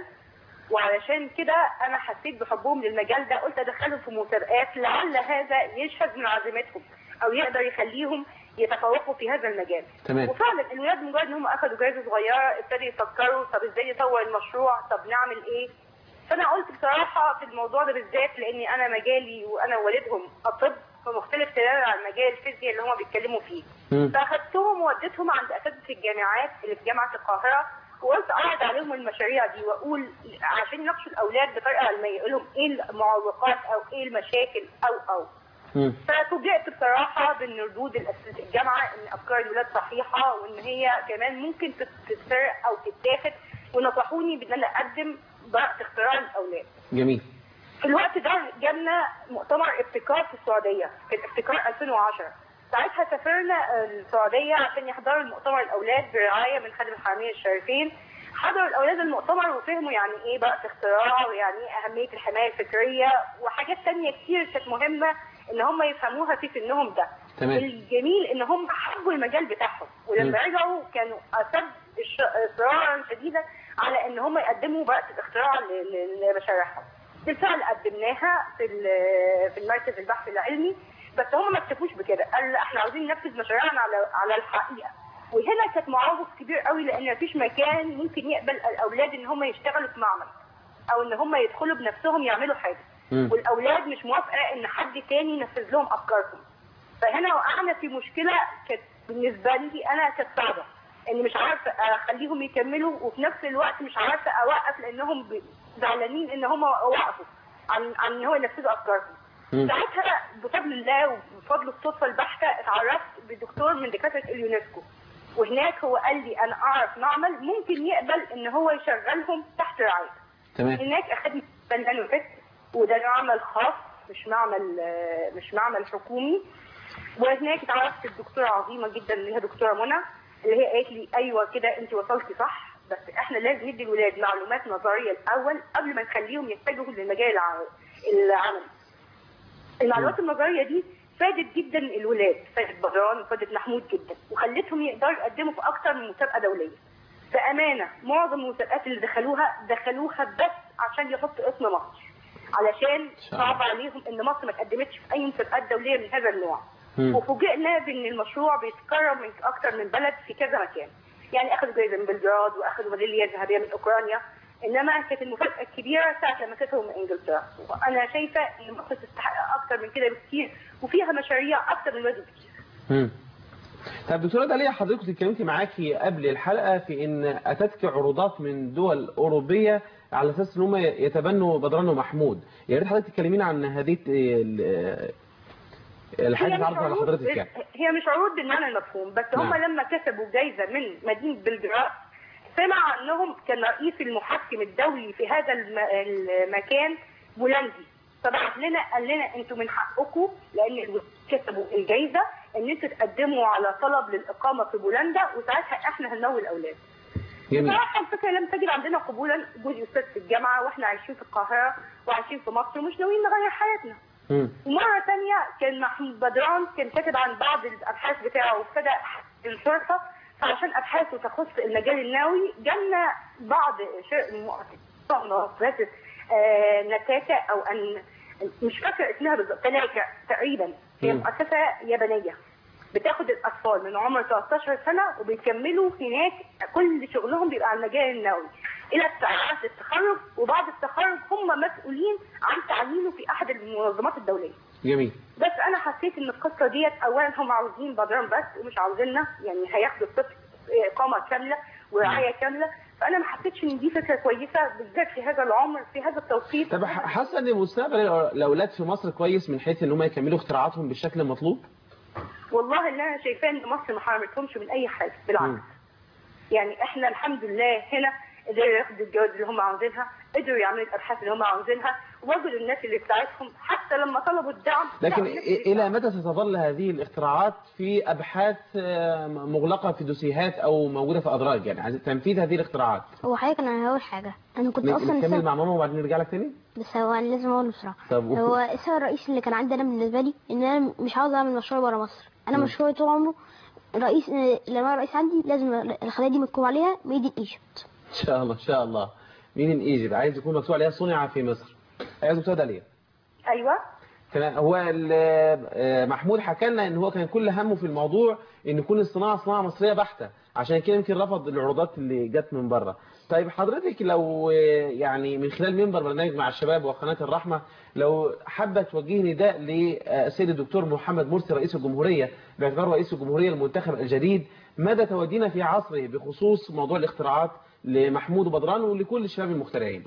[SPEAKER 12] وعلشان كده انا حسيت بحبهم للمجال ده قلت ادخلهم في مسابقات لعل هذا يشهد من عزيمتهم او يقدر يخليهم يتفوقوا في هذا المجال
[SPEAKER 1] تمام.
[SPEAKER 12] وفعلا الولاد مجرد ان هم اخذوا جائزه صغيره ابتدوا يفكروا طب ازاي نطور المشروع طب نعمل ايه فانا قلت بصراحه في الموضوع ده بالذات لاني انا مجالي وانا والدهم الطب فمختلف تماما عن مجال الفيزياء اللي هم بيتكلموا فيه
[SPEAKER 1] مم.
[SPEAKER 12] فاخدتهم ووديتهم عند اساتذه الجامعات اللي في جامعه القاهره وقلت اعرض عليهم المشاريع دي واقول عشان يناقشوا الاولاد بطريقه علميه اقول لهم ايه المعوقات او ايه المشاكل او او
[SPEAKER 1] مم.
[SPEAKER 12] ففوجئت بصراحه بان ردود الاساتذه الجامعه ان افكار الولاد صحيحه وان هي كمان ممكن تت- تتسرق او تتاخد ونصحوني بان انا اقدم براءه اختراع للاولاد.
[SPEAKER 1] جميل
[SPEAKER 12] في الوقت ده جالنا مؤتمر ابتكار في السعوديه كان ابتكار 2010 ساعتها سافرنا السعوديه عشان يحضروا المؤتمر الاولاد برعايه من خادم الحرمين الشريفين حضروا الاولاد المؤتمر وفهموا يعني ايه بقى اختراع ويعني ايه اهميه الحمايه الفكريه وحاجات تانية كتير كانت مهمه ان هم يفهموها في سنهم ده
[SPEAKER 1] تمام.
[SPEAKER 12] الجميل ان هم حبوا المجال بتاعهم ولما
[SPEAKER 1] مم.
[SPEAKER 12] رجعوا كانوا اشد إش- اصرارا شديدا على ان هم يقدموا بقى الاختراع ل- ل- لمشاريعهم بالفعل قدمناها في ال- في المركز البحث العلمي بس هم ما اكتفوش بكده قال لا احنا عاوزين ننفذ مشاريعنا على على الحقيقه وهنا كانت معوق كبير قوي لان مفيش مكان ممكن يقبل الاولاد ان هم يشتغلوا في معمل او ان هم يدخلوا بنفسهم يعملوا حاجه
[SPEAKER 1] مم.
[SPEAKER 12] والاولاد مش موافقه ان حد تاني ينفذ لهم افكارهم فهنا وقعنا في مشكله كانت بالنسبه لي انا كانت صعبه اني مش عارفه اخليهم يكملوا وفي نفس الوقت مش عارفه اوقف لانهم ب- زعلانين ان هم وقفوا عن عن ان هو ينفذوا افكارهم
[SPEAKER 1] مم.
[SPEAKER 12] ساعتها بفضل الله وبفضل الصدفه البحته اتعرفت بدكتور من دكاتره اليونسكو وهناك هو قال لي انا اعرف معمل ممكن يقبل ان هو يشغلهم تحت رعايته
[SPEAKER 1] تمام
[SPEAKER 12] هناك اخدني بنانوفيت وده معمل خاص مش معمل آه، مش معمل حكومي وهناك اتعرفت الدكتوره عظيمه جدا اللي هي دكتوره منى اللي هي قالت لي ايوه كده انت وصلتي صح بس احنا لازم ندي الولاد معلومات نظريه الاول قبل ما نخليهم يتجهوا للمجال الع- العملي المعلومات النظريه دي فادت جدا الولاد فادت بدران وفادت محمود جدا وخلتهم يقدروا يقدموا في اكتر من مسابقه دوليه بامانه معظم المسابقات اللي دخلوها دخلوها بس عشان يحطوا اسم مصر علشان
[SPEAKER 1] شاء الله.
[SPEAKER 12] صعب عليهم ان مصر ما تقدمتش في اي مسابقات دوليه من هذا النوع
[SPEAKER 1] مم.
[SPEAKER 12] وفوجئنا بان المشروع بيتكرر من اكتر من بلد في كذا مكان يعني اخذوا جايزه من بلجراد واخذوا ميداليه ذهبيه من اوكرانيا انما كانت المفاجاه الكبيره ساعه لما كسبوا من انجلترا وانا شايفه ان مصر تستحق اكتر من كده بكتير وفيها مشاريع اكتر من الواجب بكتير
[SPEAKER 1] مم. طب دكتوره داليا حضرتك اتكلمتي معاكي قبل الحلقه في ان اتتك عروضات من دول اوروبيه على اساس ان هم يتبنوا بدران ومحمود يا ريت حضرتك تكلمينا عن هذه ال- الحاجه
[SPEAKER 12] هي
[SPEAKER 1] اللي
[SPEAKER 12] مش
[SPEAKER 1] عرضها
[SPEAKER 12] عروض
[SPEAKER 1] لحضرتك يعني
[SPEAKER 12] هي مش عروض بالمعنى المفهوم بس هم
[SPEAKER 1] نعم.
[SPEAKER 12] لما كسبوا جايزه من مدينه بلجراد سمع عنهم كان رئيس المحكم الدولي في هذا الم- المكان بولندي فبعت لنا قال لنا انتوا من حقكم لان الولاد كسبوا الجايزه ان انتوا تقدموا على طلب للاقامه في بولندا وساعتها احنا هنمول الاولاد.
[SPEAKER 1] جميل
[SPEAKER 12] بصراحه الفكره لم تجد عندنا قبولا جوزي استاذ في الجامعه واحنا عايشين في القاهره وعايشين في مصر ومش ناويين نغير حياتنا.
[SPEAKER 1] مم.
[SPEAKER 12] ومرة تانية كان محمود بدران كان كاتب عن بعض الأبحاث بتاعه وابتدى ينشرها فعشان أبحاثه تخص المجال النووي جالنا بعض ش- مؤسسات مؤسسات آه، نتاكا أو أن مش فاكرة اسمها بالظبط تناكا تقريبا هي
[SPEAKER 1] مم.
[SPEAKER 12] مؤسسة يابانية بتاخد الأطفال من عمر 13 سنة وبيكملوا هناك كل شغلهم بيبقى على المجال النووي إلى ساعات التخرج وبعد التخرج هم مسؤولين عن تعيينه في أحد المنظمات الدولية
[SPEAKER 1] جميل
[SPEAKER 12] بس انا حسيت ان القصه ديت اولا هم عاوزين بدران بس ومش عاوزيننا يعني هياخدوا الطفل اقامه كامله ورعايه كامله فانا ما حسيتش ان دي فكره كويسه بالذات في هذا العمر في هذا التوقيت
[SPEAKER 1] طب ح- حاسه ان مستقبل الأ- الاولاد في مصر كويس من حيث ان هم يكملوا اختراعاتهم بالشكل المطلوب
[SPEAKER 12] والله اللي انا شايفاه ان مصر ما حرمتهمش من اي حاجه بالعكس
[SPEAKER 1] مم.
[SPEAKER 12] يعني احنا الحمد لله هنا قدروا ياخدوا الجوائز اللي هم عاوزينها قدروا يعملوا الابحاث اللي هم عاوزينها وجدوا الناس اللي بتاعتهم حتى لما طلبوا الدعم
[SPEAKER 1] لكن
[SPEAKER 12] لقوا الناس
[SPEAKER 1] إ- الى متى ستظل هذه الاختراعات في ابحاث آه، مغلقه في دوسيهات او موجوده في ادراج يعني عايز تنفيذ هذه الاختراعات
[SPEAKER 4] هو حضرتك انا هقول حاجه انا كنت اصلا
[SPEAKER 1] نكمل
[SPEAKER 4] السبب
[SPEAKER 1] مع ماما وبعدين نرجع لك تاني
[SPEAKER 4] بس هو انا لازم اقول بسرعه
[SPEAKER 1] طب قول.
[SPEAKER 4] هو السبب الرئيسي اللي كان عندي انا بالنسبه لي ان انا مش عاوز اعمل مشروع بره مصر انا
[SPEAKER 1] مم.
[SPEAKER 4] مشروعي طول عمره رئيس لما أنا رئيس عندي لازم الخلايا دي مكتوب عليها ميد ان ايجيبت
[SPEAKER 1] ان شاء الله ان شاء الله مين ان ايجيبت عايز يكون مكتوب عليها صنع في مصر عايز دكتور داليا
[SPEAKER 12] ايوه
[SPEAKER 1] كان هو ال- آه، محمود حكى لنا ان هو كان كل همه في الموضوع ان يكون الصناعه صناعه مصريه بحته عشان كده يمكن رفض العروضات اللي جت من بره طيب حضرتك لو آه، يعني من خلال منبر برنامج مع الشباب وقناه الرحمه لو حابه توجهي نداء للسيد الدكتور محمد مرسي رئيس الجمهوريه باعتباره رئيس الجمهوريه المنتخب الجديد مدى تودينا في عصره بخصوص موضوع الاختراعات لمحمود بدران ولكل الشباب المخترعين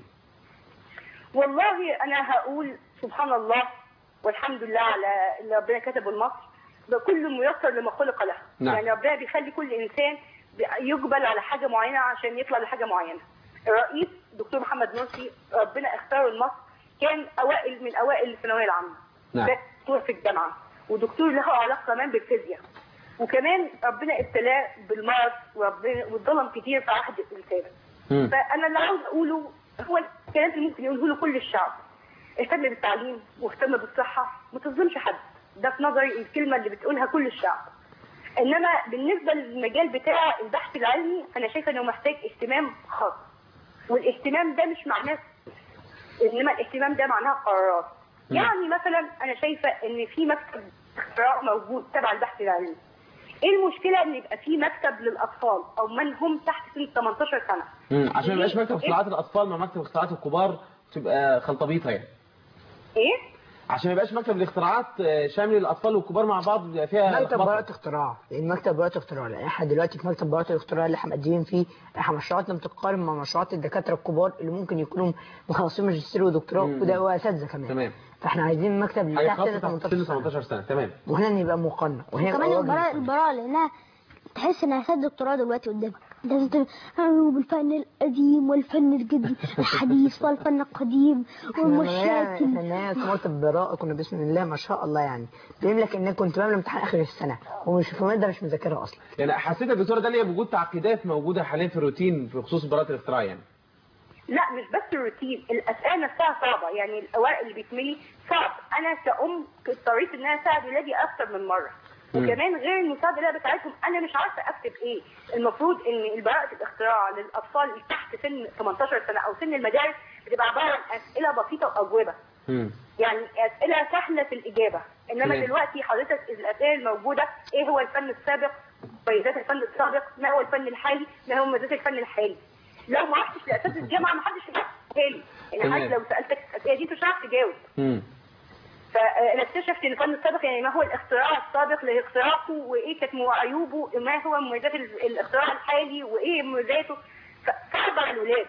[SPEAKER 12] والله انا هقول سبحان الله والحمد لله على اللي ربنا كتبه لمصر ده كل ميسر لما خلق له
[SPEAKER 1] نعم.
[SPEAKER 12] يعني ربنا بيخلي كل انسان يقبل على حاجه معينه عشان يطلع لحاجه معينه الرئيس دكتور محمد مرسي ربنا اختاره لمصر كان اوائل من اوائل الثانويه العامه
[SPEAKER 1] نعم.
[SPEAKER 12] ده دكتور في الجامعه ودكتور له علاقه كمان بالفيزياء وكمان ربنا ابتلاه بالمرض وربنا واتظلم كتير في عهد السابق
[SPEAKER 1] مم.
[SPEAKER 12] فانا اللي عاوز اقوله هو الكلام اللي ممكن يقوله له كل الشعب اهتم بالتعليم واهتم بالصحه ما تظلمش حد ده في نظري الكلمه اللي بتقولها كل الشعب انما بالنسبه للمجال بتاع البحث العلمي انا شايفه انه محتاج اهتمام خاص والاهتمام ده مش معناه انما الاهتمام ده معناه قرارات
[SPEAKER 1] مم.
[SPEAKER 12] يعني مثلا انا شايفه ان في مكتب اختراع موجود تبع البحث العلمي ايه المشكله ان يبقى في مكتب للاطفال او من هم تحت سن 18 سنه
[SPEAKER 1] مم. عشان ما يبقاش مكتب
[SPEAKER 12] إيه؟
[SPEAKER 1] اختراعات الاطفال مع مكتب اختراعات الكبار تبقى خلطبيطه يعني
[SPEAKER 12] ايه
[SPEAKER 1] عشان ما يبقاش مكتب الاختراعات آه، شامل الاطفال والكبار مع بعض بيبقى فيها
[SPEAKER 3] مكتب
[SPEAKER 1] لخبطة.
[SPEAKER 3] براءة اختراع لان مكتب براءة اختراع لان احنا دلوقتي في مكتب براءة الاختراع اللي احنا مقدمين فيه احنا مشروعاتنا بتتقارن مع مشروعات الدكاتره الكبار اللي ممكن يكونوا مخلصين ماجستير ودكتوراه
[SPEAKER 1] مم.
[SPEAKER 3] وده واساتذه كمان
[SPEAKER 1] تمام
[SPEAKER 3] فاحنا عايزين مكتب اللي
[SPEAKER 1] حاجه
[SPEAKER 3] تحت
[SPEAKER 1] خاصه
[SPEAKER 3] سن
[SPEAKER 1] تحت
[SPEAKER 3] 18
[SPEAKER 1] سن
[SPEAKER 3] سنه
[SPEAKER 1] 18 سنه تمام
[SPEAKER 3] وهنا نبقى مقنن وهنا
[SPEAKER 4] وكمان
[SPEAKER 3] يبقى
[SPEAKER 4] البراءة
[SPEAKER 3] راجل
[SPEAKER 4] البراءة لأنها تحس انها خد دكتوراه دلوقتي قدامك لازم تبقى بالفن القديم والفن الجديد الحديث والفن القديم والمشاكل
[SPEAKER 3] احنا النهاية سمرت براءة كنا بسم الله ما شاء الله يعني بيقول لك ان كنت بعمل امتحان اخر السنة ومش في مادة مش مذاكرها اصلا
[SPEAKER 1] يعني حسيت يا دكتوره داليا بوجود تعقيدات موجوده حاليا في الروتين في خصوص براءه الاختراع يعني
[SPEAKER 12] لا مش بس الروتين الاسئله نفسها صعبه يعني الاوراق اللي بيتملي صعب انا كأم اضطريت ان انا اساعد ولادي اكتر من مره
[SPEAKER 13] مم.
[SPEAKER 12] وكمان غير المساعده اللي أنا بتاعتهم انا مش عارفه اكتب ايه المفروض ان براءه الاختراع للاطفال اللي تحت سن 18 سنه او سن المدارس بتبقى عباره عن اسئله بسيطه واجوبه يعني اسئله سهله في الاجابه انما
[SPEAKER 13] تمام.
[SPEAKER 12] دلوقتي حضرتك الاسئله الموجوده ايه هو الفن السابق مميزات الفن السابق ما هو الفن الحالي ما هو مميزات الفن الحالي لو ما رحتش لاساتذه الجامعه ما حدش هيعرف لي يعني
[SPEAKER 13] تمام.
[SPEAKER 12] حتى لو سالتك الاسئله دي انت مش هتعرف تجاوب
[SPEAKER 1] امم
[SPEAKER 12] فانا اكتشفت ان الفن السابق يعني ما هو الاختراع السابق لاختراعه وايه كانت عيوبه ما هو مميزات ال- الاختراع الحالي وايه مميزاته فصعب على الولاد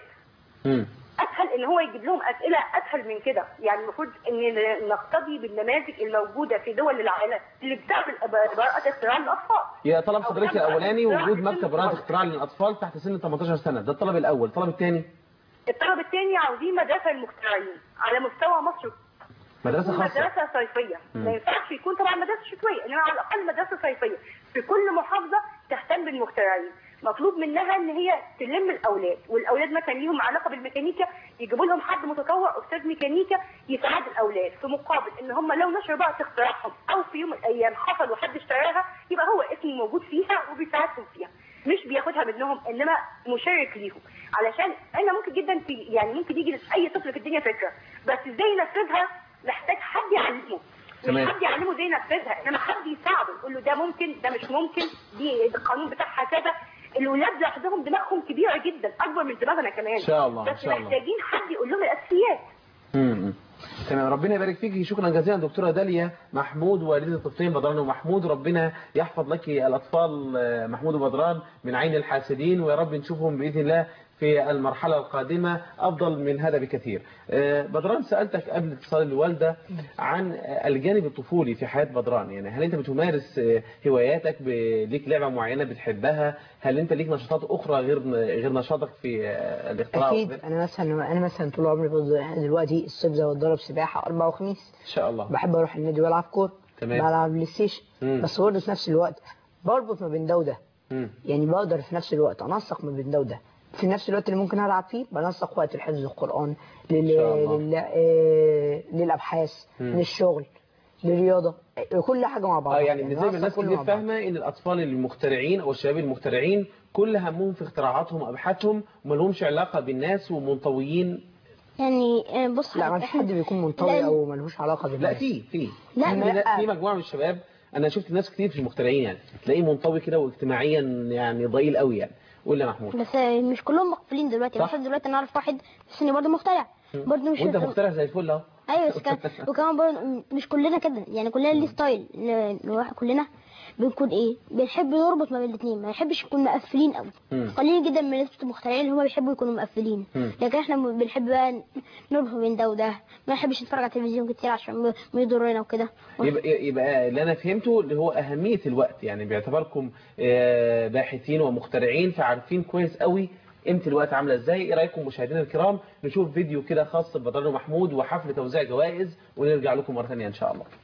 [SPEAKER 12] اسهل ان هو يجيب لهم اسئله اسهل من كده يعني المفروض ان نقتدي بالنماذج الموجوده في دول العالم اللي بتعمل براءه اختراع للاطفال
[SPEAKER 1] يا طلب حضرتك
[SPEAKER 12] أو
[SPEAKER 1] الاولاني
[SPEAKER 12] براءة
[SPEAKER 1] وجود
[SPEAKER 12] اختراع
[SPEAKER 1] مكتب براءه اختراع للاطفال تحت سن 18 سنه ده الطلب الاول الطلب الثاني
[SPEAKER 12] الطلب الثاني عاوزين مدرسه للمخترعين على مستوى مصر
[SPEAKER 1] مدرسه خاصه
[SPEAKER 12] مدرسة صيفية
[SPEAKER 1] مم.
[SPEAKER 12] ما ينفعش يكون طبعا مدرسة شتوية انما على الاقل مدرسة صيفية في كل محافظة تهتم بالمخترعين مطلوب منها ان هي تلم الاولاد والاولاد مثلا ليهم علاقة بالميكانيكا يجيبوا لهم حد متطوع استاذ ميكانيكا يساعد الاولاد في مقابل ان هم لو نشروا بقى اختراعهم او في يوم من الايام حصل وحد اشتراها يبقى هو اسمه موجود فيها وبيساعدهم فيها مش بياخدها منهم انما مشارك ليهم علشان انا ممكن جدا في يعني ممكن يجي لاي طفل في الدنيا فكره بس ازاي ينفذها محتاج حد يعلمه
[SPEAKER 13] تمام.
[SPEAKER 12] مش حد يعلمه ازاي ينفذها انما حد يساعده يقول له ده ممكن ده مش ممكن دي القانون بتاعها كذا الولاد لوحدهم دماغهم كبيره جدا اكبر من دماغنا كمان
[SPEAKER 1] إن شاء الله، إن
[SPEAKER 12] بس
[SPEAKER 1] شاء الله.
[SPEAKER 12] محتاجين حد يقول لهم الاساسيات
[SPEAKER 1] امم تمام ربنا يبارك فيك شكرا جزيلا دكتوره داليا محمود والده الطفلين بدران ومحمود ربنا يحفظ لك الاطفال آه، محمود وبدران من عين الحاسدين ويا رب نشوفهم باذن الله في المرحله القادمه افضل من هذا بكثير آه، بدران سالتك قبل اتصال الوالده عن آه، الجانب الطفولي في حياه بدران يعني هل انت بتمارس آه، هواياتك ب- ليك لعبه معينه بتحبها هل انت ليك نشاطات اخرى غير غير نشاطك في آه، الاختراع
[SPEAKER 3] اكيد انا مثلا انا مثلا طول عمري بفضل- دلوقتي الصيف ده بتدرب سباحه اربع وخميس
[SPEAKER 1] ان شاء الله
[SPEAKER 3] بحب اروح النادي والعب كوره
[SPEAKER 1] تمام.
[SPEAKER 3] بلعب بلاي ستيشن
[SPEAKER 1] مم.
[SPEAKER 3] بس برضه في نفس الوقت بربط ما بين ده وده
[SPEAKER 1] مم.
[SPEAKER 3] يعني بقدر في نفس الوقت انسق ما بين ده وده في نفس الوقت اللي ممكن العب فيه بنسق وقت الحفظ القران لل...
[SPEAKER 1] شاء الله.
[SPEAKER 3] لل... آه، للابحاث
[SPEAKER 1] مم.
[SPEAKER 3] للشغل للرياضه آه، كل حاجه مع بعض
[SPEAKER 1] اه يعني زي ما
[SPEAKER 3] بنسق
[SPEAKER 1] الناس
[SPEAKER 3] كله
[SPEAKER 1] كتير
[SPEAKER 3] مع بعض.
[SPEAKER 1] فاهمه ان الاطفال المخترعين او الشباب المخترعين كل همهم في اختراعاتهم وابحاثهم وما لهمش علاقه بالناس ومنطويين
[SPEAKER 4] يعني آه، بص
[SPEAKER 3] لا ما
[SPEAKER 4] حضرتك،
[SPEAKER 3] فيش حد بيكون منطوي
[SPEAKER 4] لأن-
[SPEAKER 3] او ملوش علاقه بالناس
[SPEAKER 1] لا في في
[SPEAKER 4] لا،
[SPEAKER 1] في,
[SPEAKER 3] لا.
[SPEAKER 1] في مجموعه من الشباب انا شفت ناس كتير في المخترعين يعني تلاقيه منطوي كده واجتماعيا يعني ضئيل قوي يعني قول لي يا محمود
[SPEAKER 4] بس آه، مش كلهم مقفولين دلوقتي
[SPEAKER 1] صح.
[SPEAKER 4] مثلا دلوقتي انا اعرف واحد بس انه برضه مخترع برضه مش
[SPEAKER 1] وانت مخترع زي الفل اهو
[SPEAKER 4] ايوه بس كان وكمان برضه مش كلنا كده يعني كلنا ليه ستايل ل- لواحد كلنا بنكون ايه بنحب نربط ما بين الاثنين ما نحبش نكون مقفلين قوي
[SPEAKER 1] مم.
[SPEAKER 4] قليل جدا من الناس المخترعين اللي هم بيحبوا يكونوا مقفلين
[SPEAKER 1] مم.
[SPEAKER 4] لكن احنا بنحب بقى نربط ما بين ده وده ما نحبش نتفرج على التلفزيون كتير عشان ما- ما يضرنا وكده
[SPEAKER 1] يبقى, يبقى اللي انا فهمته اللي هو اهميه الوقت يعني باعتباركم آه، باحثين ومخترعين فعارفين كويس قوي قيمه الوقت عامله ازاي ايه رايكم مشاهدينا الكرام نشوف فيديو كده خاص ببدران ومحمود وحفل توزيع جوائز ونرجع لكم مره ثانيه ان شاء الله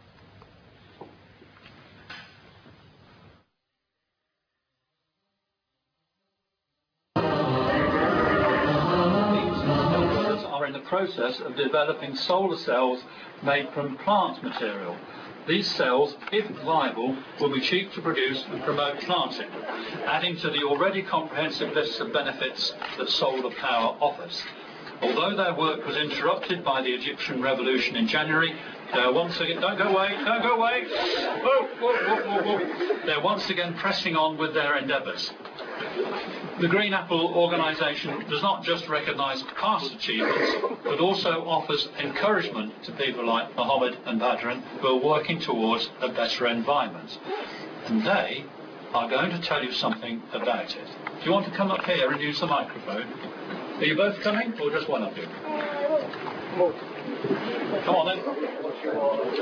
[SPEAKER 13] Developers are in the process of developing solar cells made from plant material. These cells, if viable, will be cheap to produce and promote planting, adding to the already comprehensive list of benefits that solar power offers. Although their work was interrupted by the Egyptian revolution in January, they are once again, don't go away, don't go away, whoa, whoa, whoa, whoa, whoa. they're once again pressing on with their endeavours. The Green Apple organisation does not just recognise past achievements, but also offers encouragement to people like Mohammed and Badran who are working towards a better environment. And they are going to tell you something about it. Do you want to come up here and use the microphone? Are you both coming, or just one of you? Come on then.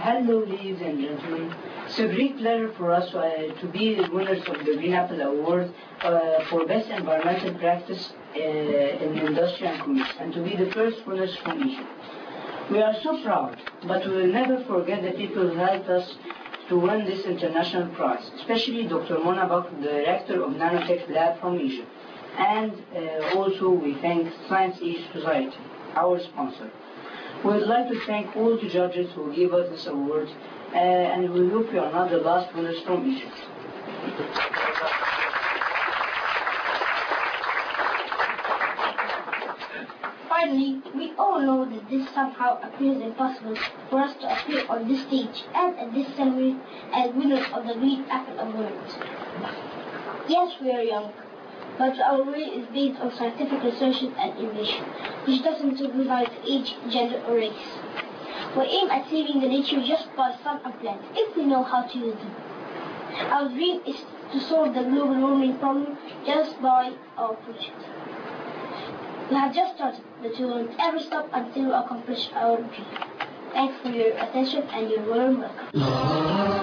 [SPEAKER 14] Hello, ladies and gentlemen. It's a great pleasure for us uh, to be the winners of the Green Apple Award uh, for Best Environmental Practice uh, in Industry and Commerce, and to be the first winners from Egypt. We are so proud, but we will never forget the people who helped us to win this international prize, especially Dr. Mona Bak, the director of Nanotech Lab from Egypt. And uh, also we thank Science Age Society, our sponsor. We would like to thank all the judges who gave us this award, uh, and we hope you are not the last winners from Egypt.
[SPEAKER 4] Finally, we all know that this somehow appears impossible for us to appear on this stage and at this ceremony as winners of the Green Apple Award. Yes, we are young, but our way is based on scientific research and innovation, which doesn't recognize age, gender, or race. We aim at saving the nature just by sun and plants, if we know how to use them. Our dream is to solve the global warming problem just by our project. We have just started, but we won't ever stop until we accomplish our dream. Thanks for your attention and your warm welcome.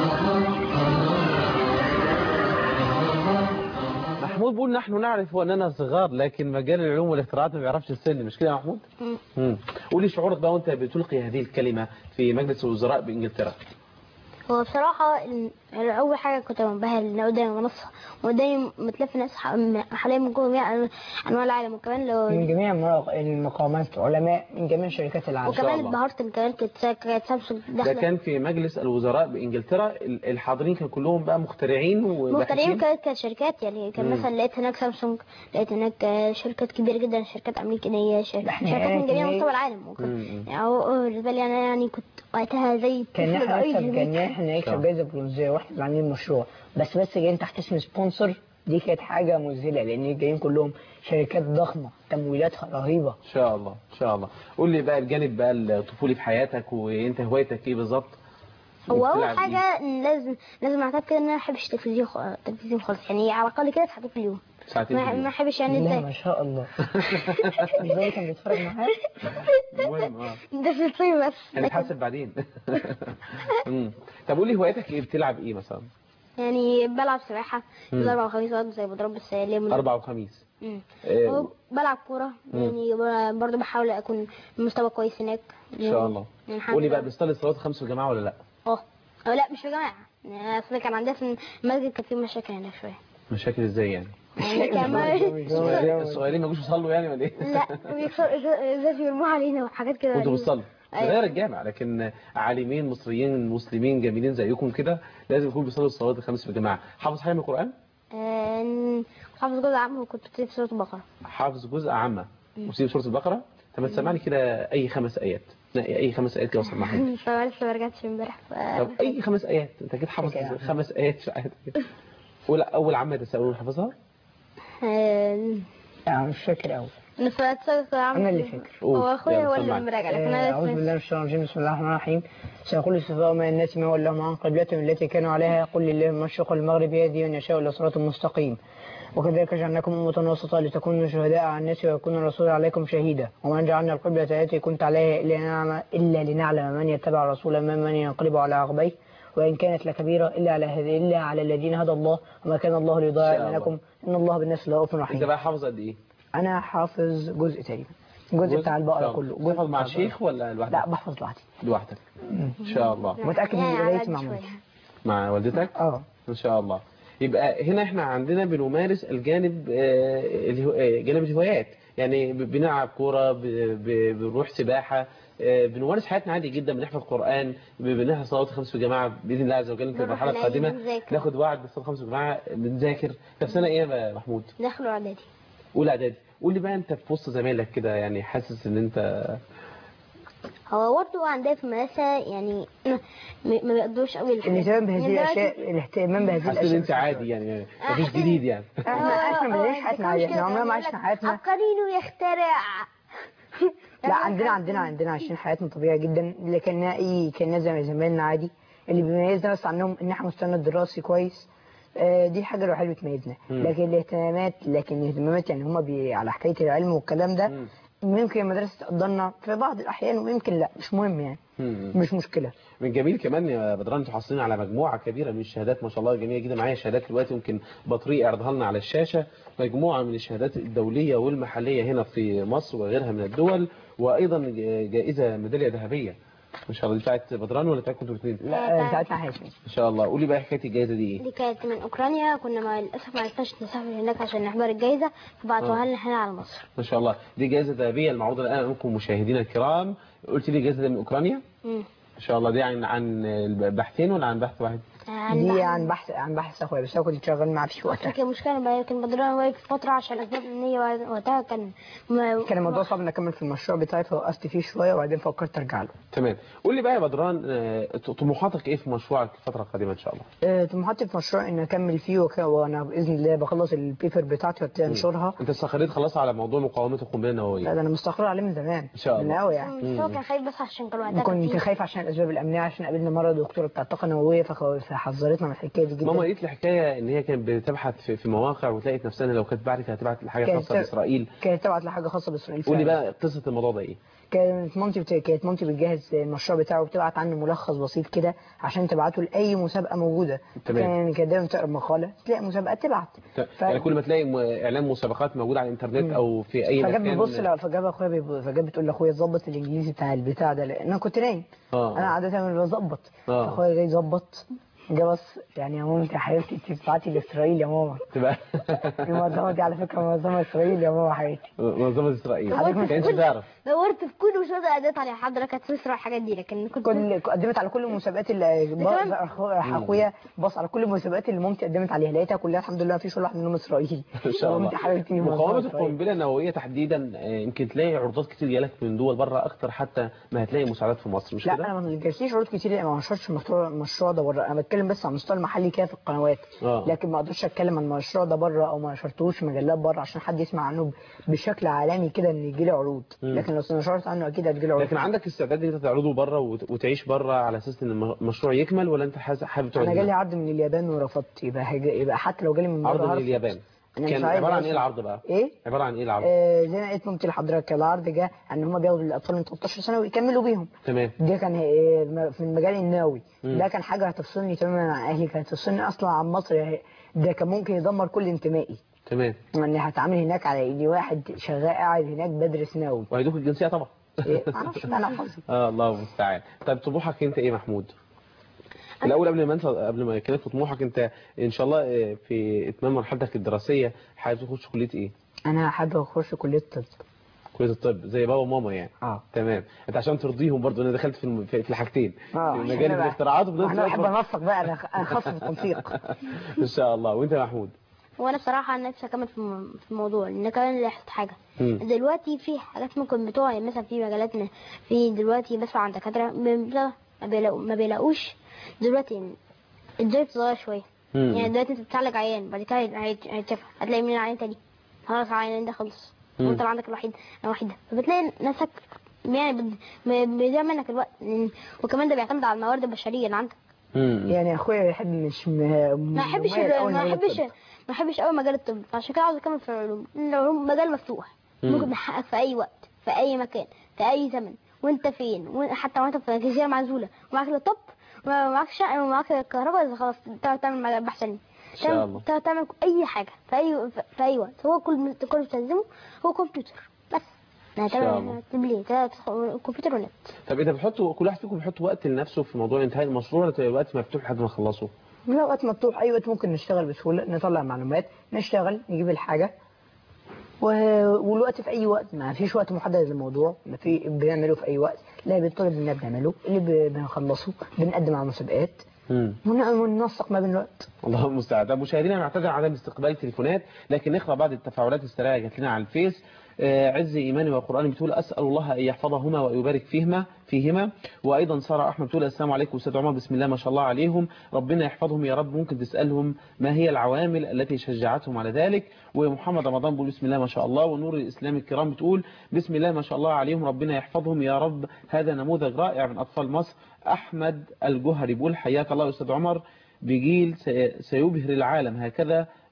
[SPEAKER 1] محمود بيقول نحن نعرف أننا صغار لكن مجال العلوم والاختراعات ما بيعرفش السن مش كده يا محمود؟ مم. قولي شعورك بقى وانت بتلقي هذه الكلمة في مجلس الوزراء بإنجلترا
[SPEAKER 4] هو بصراحة ال- أول حاجة كنت منبهر إن قدامي منصة وقدامي متلف ناس ح- حواليا من جميع أنواع العالم وكمان لو
[SPEAKER 3] من جميع المراق- المقامات علماء من جميع شركات العالم
[SPEAKER 4] وكمان اتبهرت إن كمان كانت سا- كانت سامسونج
[SPEAKER 1] ده
[SPEAKER 4] داخلة
[SPEAKER 1] كان في مجلس الوزراء بإنجلترا ال- الحاضرين كانوا كلهم بقى مخترعين
[SPEAKER 4] مخترعين
[SPEAKER 1] وباحثين
[SPEAKER 4] كانت كانت شركات يعني كان
[SPEAKER 1] مم.
[SPEAKER 4] مثلا لقيت هناك سامسونج لقيت هناك آه، شركات كبيرة جدا شركات أمريكية شر-
[SPEAKER 3] إحنا
[SPEAKER 4] شركات من جميع
[SPEAKER 3] يعني
[SPEAKER 4] مستوى العالم وكان-
[SPEAKER 3] مم.
[SPEAKER 4] يعني هو- هو بالنسبة لي أنا يعني كنت وقتها زي
[SPEAKER 3] كان
[SPEAKER 4] الطفل
[SPEAKER 3] احنا
[SPEAKER 4] الضئيل
[SPEAKER 3] نكسب كان
[SPEAKER 4] هناك.
[SPEAKER 3] احنا نكسب جايزه برونزيه واحنا اللي عاملين المشروع بس بس جايين تحت اسم سبونسر دي كانت حاجه مذهله لان جايين كلهم شركات ضخمه تمويلاتها رهيبه
[SPEAKER 1] إن شاء الله إن شاء الله قول لي بقى الجانب بقى الطفولي في حياتك وانت هوايتك ايه بالظبط
[SPEAKER 4] هو اول
[SPEAKER 1] وبتلعب إيه؟
[SPEAKER 4] حاجه إن لازم لازم اعتقد كده ان انا ما احبش التلفزيون خ... التلفزيون خالص يعني على الاقل كده ساعتين في اليوم
[SPEAKER 1] ساعتين في
[SPEAKER 4] ما
[SPEAKER 1] اليوم.
[SPEAKER 4] ما احبش يعني
[SPEAKER 3] لا
[SPEAKER 4] ازاي
[SPEAKER 3] ما شاء الله ازاي كان بيتفرج معاك
[SPEAKER 1] المهم اه
[SPEAKER 4] ده في الصيف بس لكن
[SPEAKER 1] هنتحاسب بعدين مم. طب قول لي هوايتك ايه بتلعب ايه مثلا
[SPEAKER 4] يعني بلعب سباحه
[SPEAKER 1] مم.
[SPEAKER 4] بلعب وخميس زي بضرب السلم
[SPEAKER 1] اربع وخميس
[SPEAKER 4] مم.
[SPEAKER 1] آه،
[SPEAKER 4] بلعب كوره
[SPEAKER 1] مم.
[SPEAKER 4] يعني ب- برضه بحاول اكون مستوى كويس هناك
[SPEAKER 1] ان شاء الله
[SPEAKER 4] يعني الحمد
[SPEAKER 1] قولي بقى
[SPEAKER 4] لله.
[SPEAKER 1] بتصلي صلاه خمس الجماعه ولا لا
[SPEAKER 4] اه أو لا مش في جماعه يعني اصل كان عندنا في المسجد كان في مشاكل هناك شويه
[SPEAKER 1] مشاكل ازاي يعني
[SPEAKER 4] يعني كان ما-
[SPEAKER 1] الصغيرين الصغيرين ما جوش يصلوا يعني ولا ايه
[SPEAKER 4] لا بيكسر ازاز يرموها علينا وحاجات كده
[SPEAKER 1] كنتوا
[SPEAKER 4] غريبة.
[SPEAKER 1] بتصلوا
[SPEAKER 4] أيوة.
[SPEAKER 1] غير الجامع لكن عالمين مصريين مسلمين جميلين زيكم كده لازم يكونوا بيصلوا الصلاه الخمس في الجماعه حافظ حاجه من القران
[SPEAKER 4] آه، حافظ جزء عام وكنت بتبتدي في سورة البقرة
[SPEAKER 1] حافظ جزء عامه
[SPEAKER 4] مم.
[SPEAKER 1] وسيب سوره البقره طب ما تسمعني كده اي خمس ايات نقي اي خمس ايات كده وسمعها
[SPEAKER 4] فلسه ما رجعتش امبارح ف...
[SPEAKER 1] طب اي خمس ايات انت كده حافظ خمس ايات في حياتك كده اول اول عامه تساؤلون حافظها
[SPEAKER 4] آه،
[SPEAKER 3] لا مش فاكر قوي
[SPEAKER 4] فاتسوق عام
[SPEAKER 3] انا اللي فاكر
[SPEAKER 4] هو اخويا هو اللي مراجع لكن انا
[SPEAKER 3] أعوذ
[SPEAKER 4] لسه
[SPEAKER 3] بالله من الشيطان الرجيم بسم الله الرحمن الرحيم سيقول السفهاء من الناس ما ولاهم عن قبلتهم التي كانوا عليها قل لله المشرق والمغرب يهدي من يشاء إلى صراط مستقيم وكذلك جعلناكم أمة وسطا لتكونوا شهداء على الناس ويكون الرسول عليكم شهيدا وما جعلنا القبلة التي كنت عليها إلا لنعلم, إلا لنعلم من يتبع الرسول ممن ينقلب على عقبيه وإن كانت لكبيرة إلا على هذه إلا على الذين هدى الله وما كان الله ليضيع
[SPEAKER 1] إن شاء الله.
[SPEAKER 3] إيمانكم إن الله بالناس لرؤوف
[SPEAKER 1] انت
[SPEAKER 3] رحيم
[SPEAKER 1] بقى حافظ قد ايه
[SPEAKER 3] أنا حافظ جزء تقريبا الجزء بتاع
[SPEAKER 1] إن
[SPEAKER 3] البقرة
[SPEAKER 1] شاء الله.
[SPEAKER 3] كله جزء
[SPEAKER 1] تحفظ مع
[SPEAKER 3] بتاع
[SPEAKER 1] شيخ ولا لوحدك
[SPEAKER 3] لا بحفظ لوحدي
[SPEAKER 1] لوحدك ان شاء الله
[SPEAKER 3] متأكد من
[SPEAKER 4] يعني على
[SPEAKER 3] قرايتي
[SPEAKER 4] قد
[SPEAKER 3] مع
[SPEAKER 4] شوية.
[SPEAKER 3] مامتي
[SPEAKER 1] مع والدتك
[SPEAKER 3] اه
[SPEAKER 1] ان شاء الله يبقى هنا احنا عندنا بنمارس الجانب آه، الهو- آه، جانب الهوايات يعني ب- بنلعب كوره ب- ب- بنروح سباحه آه، بنمارس حياتنا عادي جدا بنحفظ قران ب- بنحفظ صلاه الخمس في جماعه باذن الله عز وجل في
[SPEAKER 4] بنروح
[SPEAKER 1] المرحله
[SPEAKER 4] العيد
[SPEAKER 1] القادمه
[SPEAKER 4] بنذاكر.
[SPEAKER 1] ناخد وعد بالصلاه الخمس في جماعه بنذاكر طب سنه ايه يا محمود
[SPEAKER 4] دخلوا اعدادي
[SPEAKER 1] اولى اعدادي قول لي بقى انت في وسط زمايلك كده يعني حاسس ان انت
[SPEAKER 4] هو برضه عندنا في المدرسة يعني ما ما بيقدروش قوي
[SPEAKER 3] الاهتمام بهذه
[SPEAKER 4] يعني دلوقتي-
[SPEAKER 3] الأشياء الاهتمام بهذه
[SPEAKER 1] حاسس ان
[SPEAKER 3] الأشياء
[SPEAKER 1] انت عادي يعني مفيش جديد يعني
[SPEAKER 3] احنا احنا ما
[SPEAKER 4] آه،
[SPEAKER 3] بنعيش
[SPEAKER 4] آه،
[SPEAKER 3] حياتنا
[SPEAKER 4] آه،
[SPEAKER 3] عادي
[SPEAKER 4] كده
[SPEAKER 3] احنا عمرنا ما
[SPEAKER 4] يقول
[SPEAKER 3] عشنا
[SPEAKER 4] لك
[SPEAKER 3] حياتنا
[SPEAKER 4] عبقري يخترع
[SPEAKER 3] لا عندنا عندنا عندنا عايشين حياتنا طبيعية جدا لكننا ايه كنا زي زمايلنا عادي اللي بيميزنا بس عنهم ان احنا مستند دراسي كويس آه، دي الحاجة الوحيدة اللي بتميزنا
[SPEAKER 1] مم.
[SPEAKER 3] لكن الاهتمامات لكن الاهتمامات يعني هما بي على حكاية العلم والكلام ده ممكن المدرسة تقدرنا في بعض الأحيان ويمكن لا مش مهم يعني
[SPEAKER 1] مم.
[SPEAKER 3] مش مشكلة
[SPEAKER 1] من جميل كمان يا بدران انتوا حاصلين على مجموعه كبيره من الشهادات ما شاء الله جميله جدا معايا شهادات دلوقتي ممكن بطريق يعرضها لنا على الشاشه مجموعه من الشهادات الدوليه والمحليه هنا في مصر وغيرها من الدول وايضا جائزه ميداليه ذهبيه ما شاء الله دي بتاعت بدران ولا بتاعتكم انتوا الاثنين؟
[SPEAKER 3] لا بتاعتنا حاشم
[SPEAKER 1] ما شاء الله قولي بقى حكايه الجائزه دي ايه؟
[SPEAKER 4] دي كانت من اوكرانيا كنا مع للاسف ما عرفناش نسافر هناك عشان نحضر الجائزه فبعتوها
[SPEAKER 1] آه.
[SPEAKER 4] لنا هنا على مصر
[SPEAKER 1] ما شاء الله دي جائزه ذهبيه المعروضه الان امامكم مشاهدينا الكرام قلت لي جائزه من اوكرانيا
[SPEAKER 4] مم.
[SPEAKER 1] ما شاء الله دي عن عن البحثين ولا عن بحث واحد؟
[SPEAKER 3] دي عن بحث عن بحث اخويا بس انا كنت شغال معاه في وقتها
[SPEAKER 4] كان مشكلة بقى كان بدران واقف فترة عشان أسباب أمنية وقتها كان ما
[SPEAKER 3] كان الموضوع صعب اني اكمل في المشروع بتاعي فوقفت فيه شويه وبعدين فكرت ارجع له
[SPEAKER 1] تمام قول لي بقى يا بدران آه، طموحاتك ايه في مشروعك الفتره القادمه ان شاء الله؟
[SPEAKER 3] آه، طموحاتي في مشروع اني اكمل فيه وك- وانا باذن الله بخلص البيبر بتاعتي وابتدي انشرها
[SPEAKER 1] انت استقريت خلاص على موضوع مقاومه القنبله النوويه
[SPEAKER 3] لا ده انا مستقر عليه من زمان
[SPEAKER 1] ان شاء
[SPEAKER 3] من
[SPEAKER 1] الله
[SPEAKER 3] قوي يعني
[SPEAKER 4] بس هو كان خايف بس عشان كان وقتها كان
[SPEAKER 3] كنت
[SPEAKER 4] فيه-
[SPEAKER 3] خايف عشان الاسباب الامنيه عشان قابلنا مره دكتوره بتاع الطاقه النوويه فخ- فحذرتنا من الحكايه دي جدا
[SPEAKER 1] ماما قالت لي حكايه ان هي كانت بتبحث في, في مواقع وتلاقت نفسها إن لو كانت بعد هتبعت لحاجه
[SPEAKER 3] كانت
[SPEAKER 1] خاصه
[SPEAKER 3] تب-
[SPEAKER 1] باسرائيل
[SPEAKER 3] كانت تبعت لحاجه خاصه باسرائيل
[SPEAKER 1] قول لي
[SPEAKER 3] فعلا.
[SPEAKER 1] بقى قصه الموضوع ده ايه؟
[SPEAKER 3] كانت مامتي بت... كانت مامتي بتجهز المشروع بتاعه وبتبعت عنه ملخص بسيط كده عشان تبعته لاي مسابقه موجوده
[SPEAKER 1] تمام.
[SPEAKER 3] كان كانت دايما تقرا مقاله تلاقي مسابقه تبعت ف...
[SPEAKER 1] يعني كل ما تلاقي م- اعلان مسابقات موجود على الانترنت او في اي
[SPEAKER 3] فجاب
[SPEAKER 1] مكان
[SPEAKER 3] بيبص لا فجاب اخويا بيب- فجاب بتقول لاخويا ظبط الانجليزي بتاع البتاع ده لان انا كنت نايم
[SPEAKER 1] اه
[SPEAKER 3] انا عاده مش بظبط
[SPEAKER 1] اه
[SPEAKER 3] فاخويا جاي يظبط جه بص يعني يا مامتي يا حبيبتي انت بتبعتي لاسرائيل يا ماما
[SPEAKER 1] تبقى
[SPEAKER 3] المنظمه دي على فكره منظمه اسرائيل يا ماما حبيبتي
[SPEAKER 1] منظمه اسرائيل
[SPEAKER 3] حضرتك
[SPEAKER 1] ما
[SPEAKER 3] مش
[SPEAKER 1] كانش
[SPEAKER 3] كل-
[SPEAKER 1] تعرف
[SPEAKER 4] دورت في كل مسابقة أديت عليها حضرتك كانت تسرع الحاجات دي لكن كنت
[SPEAKER 3] كل قدمت على كل المسابقات اللي
[SPEAKER 4] كمان-
[SPEAKER 3] راح اخويا بص على كل المسابقات اللي مامتي قدمت عليها لقيتها كلها الحمد لله مفيش ولا واحد منهم اسرائيلي
[SPEAKER 1] ان شاء الله
[SPEAKER 3] مامتي حبيبتي
[SPEAKER 1] مقاومه
[SPEAKER 3] منظمة إسرائيل.
[SPEAKER 1] القنبله النوويه تحديدا آه، يمكن تلاقي عروضات كتير جالك من دول بره اكتر حتى ما هتلاقي مساعدات في مصر مش
[SPEAKER 3] لا
[SPEAKER 1] كده؟
[SPEAKER 3] انا ما جاتليش عروض كتير لأن ما نشرتش المشروع المشروع ده بره انا بتكلم بس عن المستوى المحلي كده في القنوات
[SPEAKER 1] آه.
[SPEAKER 3] لكن ما اقدرش اتكلم عن المشروع ده بره او ما نشرتوش في مجلات بره عشان حد يسمع عنه ب- بشكل عالمي كده ان يجي لي عروض
[SPEAKER 1] مم.
[SPEAKER 3] لكن لو نشرت عنه اكيد هتجي لي عروض
[SPEAKER 1] لكن عندك استعداد ان انت تعرضه بره وت- وتعيش بره على اساس ان الم- المشروع يكمل ولا انت حاس- حابب تقعد
[SPEAKER 3] انا
[SPEAKER 1] هنا؟
[SPEAKER 3] جالي عرض من اليابان ورفضت يبقى هيج- يبقى حتى لو جالي من بره
[SPEAKER 1] عرض من
[SPEAKER 3] هرفض.
[SPEAKER 1] اليابان
[SPEAKER 3] أنا مش
[SPEAKER 1] كان
[SPEAKER 3] عايز
[SPEAKER 1] عباره عن
[SPEAKER 3] أصلاً.
[SPEAKER 1] ايه العرض بقى؟
[SPEAKER 3] ايه
[SPEAKER 1] عباره عن ايه العرض؟
[SPEAKER 3] آه زي ما قلت مامتي لحضرتك العرض جه ان هم بياخدوا الاطفال من 13 سنه ويكملوا بيهم
[SPEAKER 1] تمام
[SPEAKER 3] ده كان آه، في المجال النووي
[SPEAKER 1] مم.
[SPEAKER 3] ده كان حاجه هتفصلني تماما عن اهلي كانت هتفصلني اصلا عن مصر يعني ده كان ممكن يدمر كل انتمائي
[SPEAKER 1] تمام
[SPEAKER 3] اني هتعامل هناك على اني واحد شغال قاعد هناك بدرس نووي
[SPEAKER 1] وهيدوك الجنسيه طبعا
[SPEAKER 3] إيه، معرفش ده انا حظي
[SPEAKER 1] اه الله المستعان طيب طموحك انت ايه محمود الاول قبل ما انت قبل ما اكلمك في طموحك انت ان شاء الله آه، في اتمام مرحلتك الدراسيه حابب تخش كليه ايه
[SPEAKER 3] انا حابب اخش كليه الطب
[SPEAKER 1] كليه الطب زي بابا وماما يعني
[SPEAKER 3] اه
[SPEAKER 1] تمام انت عشان ترضيهم برضو انا دخلت في الم- في في الحاجتين
[SPEAKER 3] اه
[SPEAKER 1] في
[SPEAKER 3] عشان
[SPEAKER 1] مجال
[SPEAKER 3] أنا-
[SPEAKER 1] الاختراعات وفي نفس
[SPEAKER 3] انا
[SPEAKER 1] الوقت
[SPEAKER 3] بحب
[SPEAKER 1] برضو-
[SPEAKER 3] انسق بقى انا انا خاص في التنسيق
[SPEAKER 1] ان شاء الله وانت يا محمود
[SPEAKER 4] وانا بصراحه انا نفسي اكمل في الم- في الموضوع لان كمان لاحظت حاجه
[SPEAKER 1] مم.
[SPEAKER 4] دلوقتي في حاجات ممكن بتوع يعني مثلا في مجالات م- في دلوقتي بسمع عن دكاتره م- ما بيلاقوا ما بيلاقوش دلوقتي الدرجة صغير شويه
[SPEAKER 1] مم.
[SPEAKER 4] يعني دلوقتي انت بتعالج عيان بعد كده هيت- هيتشفى هتلاقي مين العيان تاني خلاص العيان ده خلص
[SPEAKER 1] مم.
[SPEAKER 4] وانت اللي عندك الوحيد الوحيده فبتلاقي نفسك يعني بت- م- بيضيع منك الوقت وكمان ده بيعتمد على الموارد البشريه اللي عندك
[SPEAKER 3] يعني اخويا يحب مش م-
[SPEAKER 4] ما احبش
[SPEAKER 3] مميز أوي
[SPEAKER 4] ما
[SPEAKER 3] إن هو
[SPEAKER 4] احبش
[SPEAKER 3] الطب.
[SPEAKER 4] ما احبش قوي مجال الطب عشان كده عاوز اكمل في العلوم لان العلوم مجال مفتوح
[SPEAKER 1] مم.
[SPEAKER 4] ممكن نحقق في اي وقت في اي مكان في اي زمن وانت فين وإن- حتى وانت في جزيره معزوله ومعاك اللابتوب ومعاك شقه ومعاك الكهرباء إذا خلاص تعرف تعمل مجال بحث علمي
[SPEAKER 1] إن شاء الله.
[SPEAKER 4] تعرف تعمل اي حاجه في اي في اي وقت هو كل كل اللي بتستخدمه هو كمبيوتر بس
[SPEAKER 1] إن شاء الله.
[SPEAKER 4] ليه كمبيوتر ونت
[SPEAKER 1] طب انت بتحط كل واحد فيكم بيحط وقت لنفسه في موضوع انتهاء المشروع ولا تبقى وقت مفتوح لحد ما تخلصه
[SPEAKER 3] لا وقت مفتوح اي وقت ممكن نشتغل بسهوله نطلع معلومات نشتغل نجيب الحاجه و... والوقت في اي وقت ما فيش وقت محدد للموضوع ما في بنعمله في اي وقت لا بيطلب منا بنعمله اللي ب... بنخلصه بنقدم على مسابقات
[SPEAKER 1] امم
[SPEAKER 3] ون- وننسق ما بين الوقت
[SPEAKER 1] الله المستعان طب مشاهدينا نعتذر عن عدم استقبال التليفونات لكن نقرا بعض التفاعلات السريعه اللي جات لنا على الفيس آه، عز ايماني وقراني بتقول اسال الله ان يحفظهما ويبارك فيهما فيهما وايضا ساره احمد بتقول السلام عليكم استاذ عمر بسم الله ما شاء الله عليهم ربنا يحفظهم يا رب ممكن تسالهم ما هي العوامل التي شجعتهم على ذلك ومحمد رمضان بيقول بسم الله ما شاء الله ونور الاسلام الكرام بتقول بسم الله ما شاء الله عليهم ربنا يحفظهم يا رب هذا نموذج رائع من اطفال مصر احمد الجهري بيقول حياك الله يا استاذ عمر بجيل سي- سيبهر العالم هكذا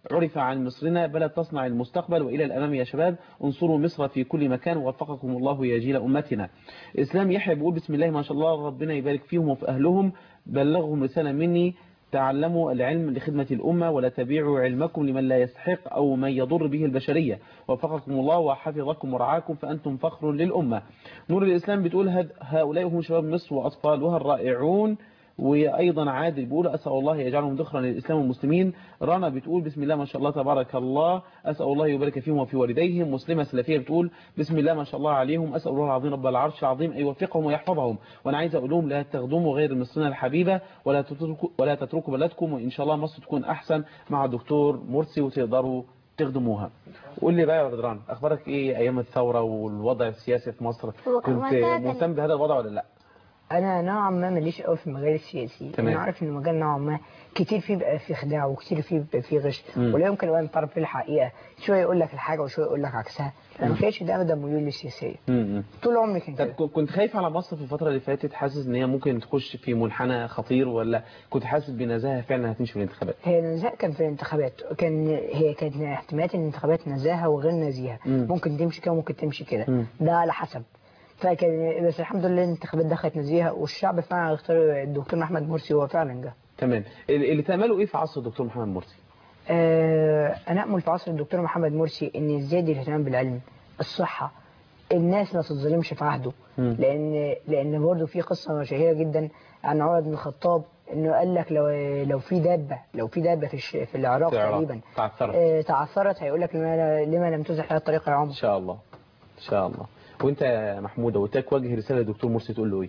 [SPEAKER 1] عرف عن مصرنا بلد تصنع المستقبل وإلى الأمام يا شباب انصروا مصر في كل مكان ووفقكم الله يا جيل أمتنا إسلام يحيى بيقول بسم الله ما شاء الله ربنا يبارك فيهم وفي أهلهم بلغهم رسالة مني تعلموا العلم لخدمة الأمة ولا تبيعوا علمكم لمن لا يستحق أو من يضر به البشرية وفقكم الله وحفظكم ورعاكم فأنتم فخر للأمة نور الإسلام بتقول هد- هؤلاء هم شباب مصر وأطفالها الرائعون وأيضا عادل بيقول أسأل الله يجعلهم ذخرا للإسلام والمسلمين رنا بتقول بسم الله ما شاء الله تبارك الله أسأل الله يبارك فيهم وفي والديهم مسلمة سلفية بتقول بسم الله ما شاء الله عليهم أسأل الله العظيم رب العرش العظيم أن يوفقهم ويحفظهم وأنا عايز أقول لهم لا تخدموا غير مصرنا الحبيبة ولا تتركوا ولا تتركوا بلدكم وإن شاء الله مصر تكون أحسن مع الدكتور مرسي وتقدروا تخدموها قول لي بقى يا رضوان أخبارك إيه أيام الثورة والوضع السياسي في مصر
[SPEAKER 3] هو
[SPEAKER 1] كنت
[SPEAKER 3] كمان كان-
[SPEAKER 1] مهتم بهذا الوضع ولا لا
[SPEAKER 3] انا نوعا ما ماليش قوي في المجال السياسي
[SPEAKER 1] تمام.
[SPEAKER 3] انا عارف ان المجال نوعا ما كتير فيه بقى فيه خداع وكتير فيه بقى فيه غش
[SPEAKER 1] مم.
[SPEAKER 3] ولا يمكن الواحد تعرف فيه الحقيقه شويه يقول لك الحاجه وشويه يقول لك عكسها انا ما
[SPEAKER 1] مم.
[SPEAKER 3] كانش ده ابدا ميول للسياسيه
[SPEAKER 1] م-م.
[SPEAKER 3] طول عمري كان
[SPEAKER 1] طب
[SPEAKER 3] كده
[SPEAKER 1] ك- كنت خايف على مصر في الفترة اللي فاتت حاسس ان هي ممكن تخش في منحنى خطير ولا كنت حاسس بنزاهة فعلا هتمشي في الانتخابات
[SPEAKER 3] هي النزاهه كان في الانتخابات كان هي كانت احتمالات الانتخابات نزاهه وغير نزيهه
[SPEAKER 1] مم.
[SPEAKER 3] ممكن تمشي كده وممكن تمشي كده
[SPEAKER 1] مم.
[SPEAKER 3] ده على حسب فكان بس الحمد لله الانتخابات دخلت نزيهه والشعب فعلا اختار الدكتور محمد مرسي هو فعلا جه
[SPEAKER 1] تمام ال- اللي تعملوا ايه في عصر الدكتور محمد مرسي
[SPEAKER 3] آه، أنا أأمل في عصر الدكتور محمد مرسي إن يزداد الاهتمام بالعلم الصحة الناس ما تتظلمش في عهده
[SPEAKER 1] مم.
[SPEAKER 3] لأن لأن برضه في قصة شهيرة جدا عن عمر بن الخطاب إنه قال لك لو لو في دابة لو في دابة في الش... في العراق
[SPEAKER 1] في العراق.
[SPEAKER 3] تقريبا
[SPEAKER 1] تعثرت
[SPEAKER 3] آه، تعثرت هيقول لك لما لما لم تزح لها الطريق يا عمر
[SPEAKER 1] ان شاء الله ان شاء الله وانت يا محمود لو قلت لك وجه رسالة للدكتور مرسي تقول له ايه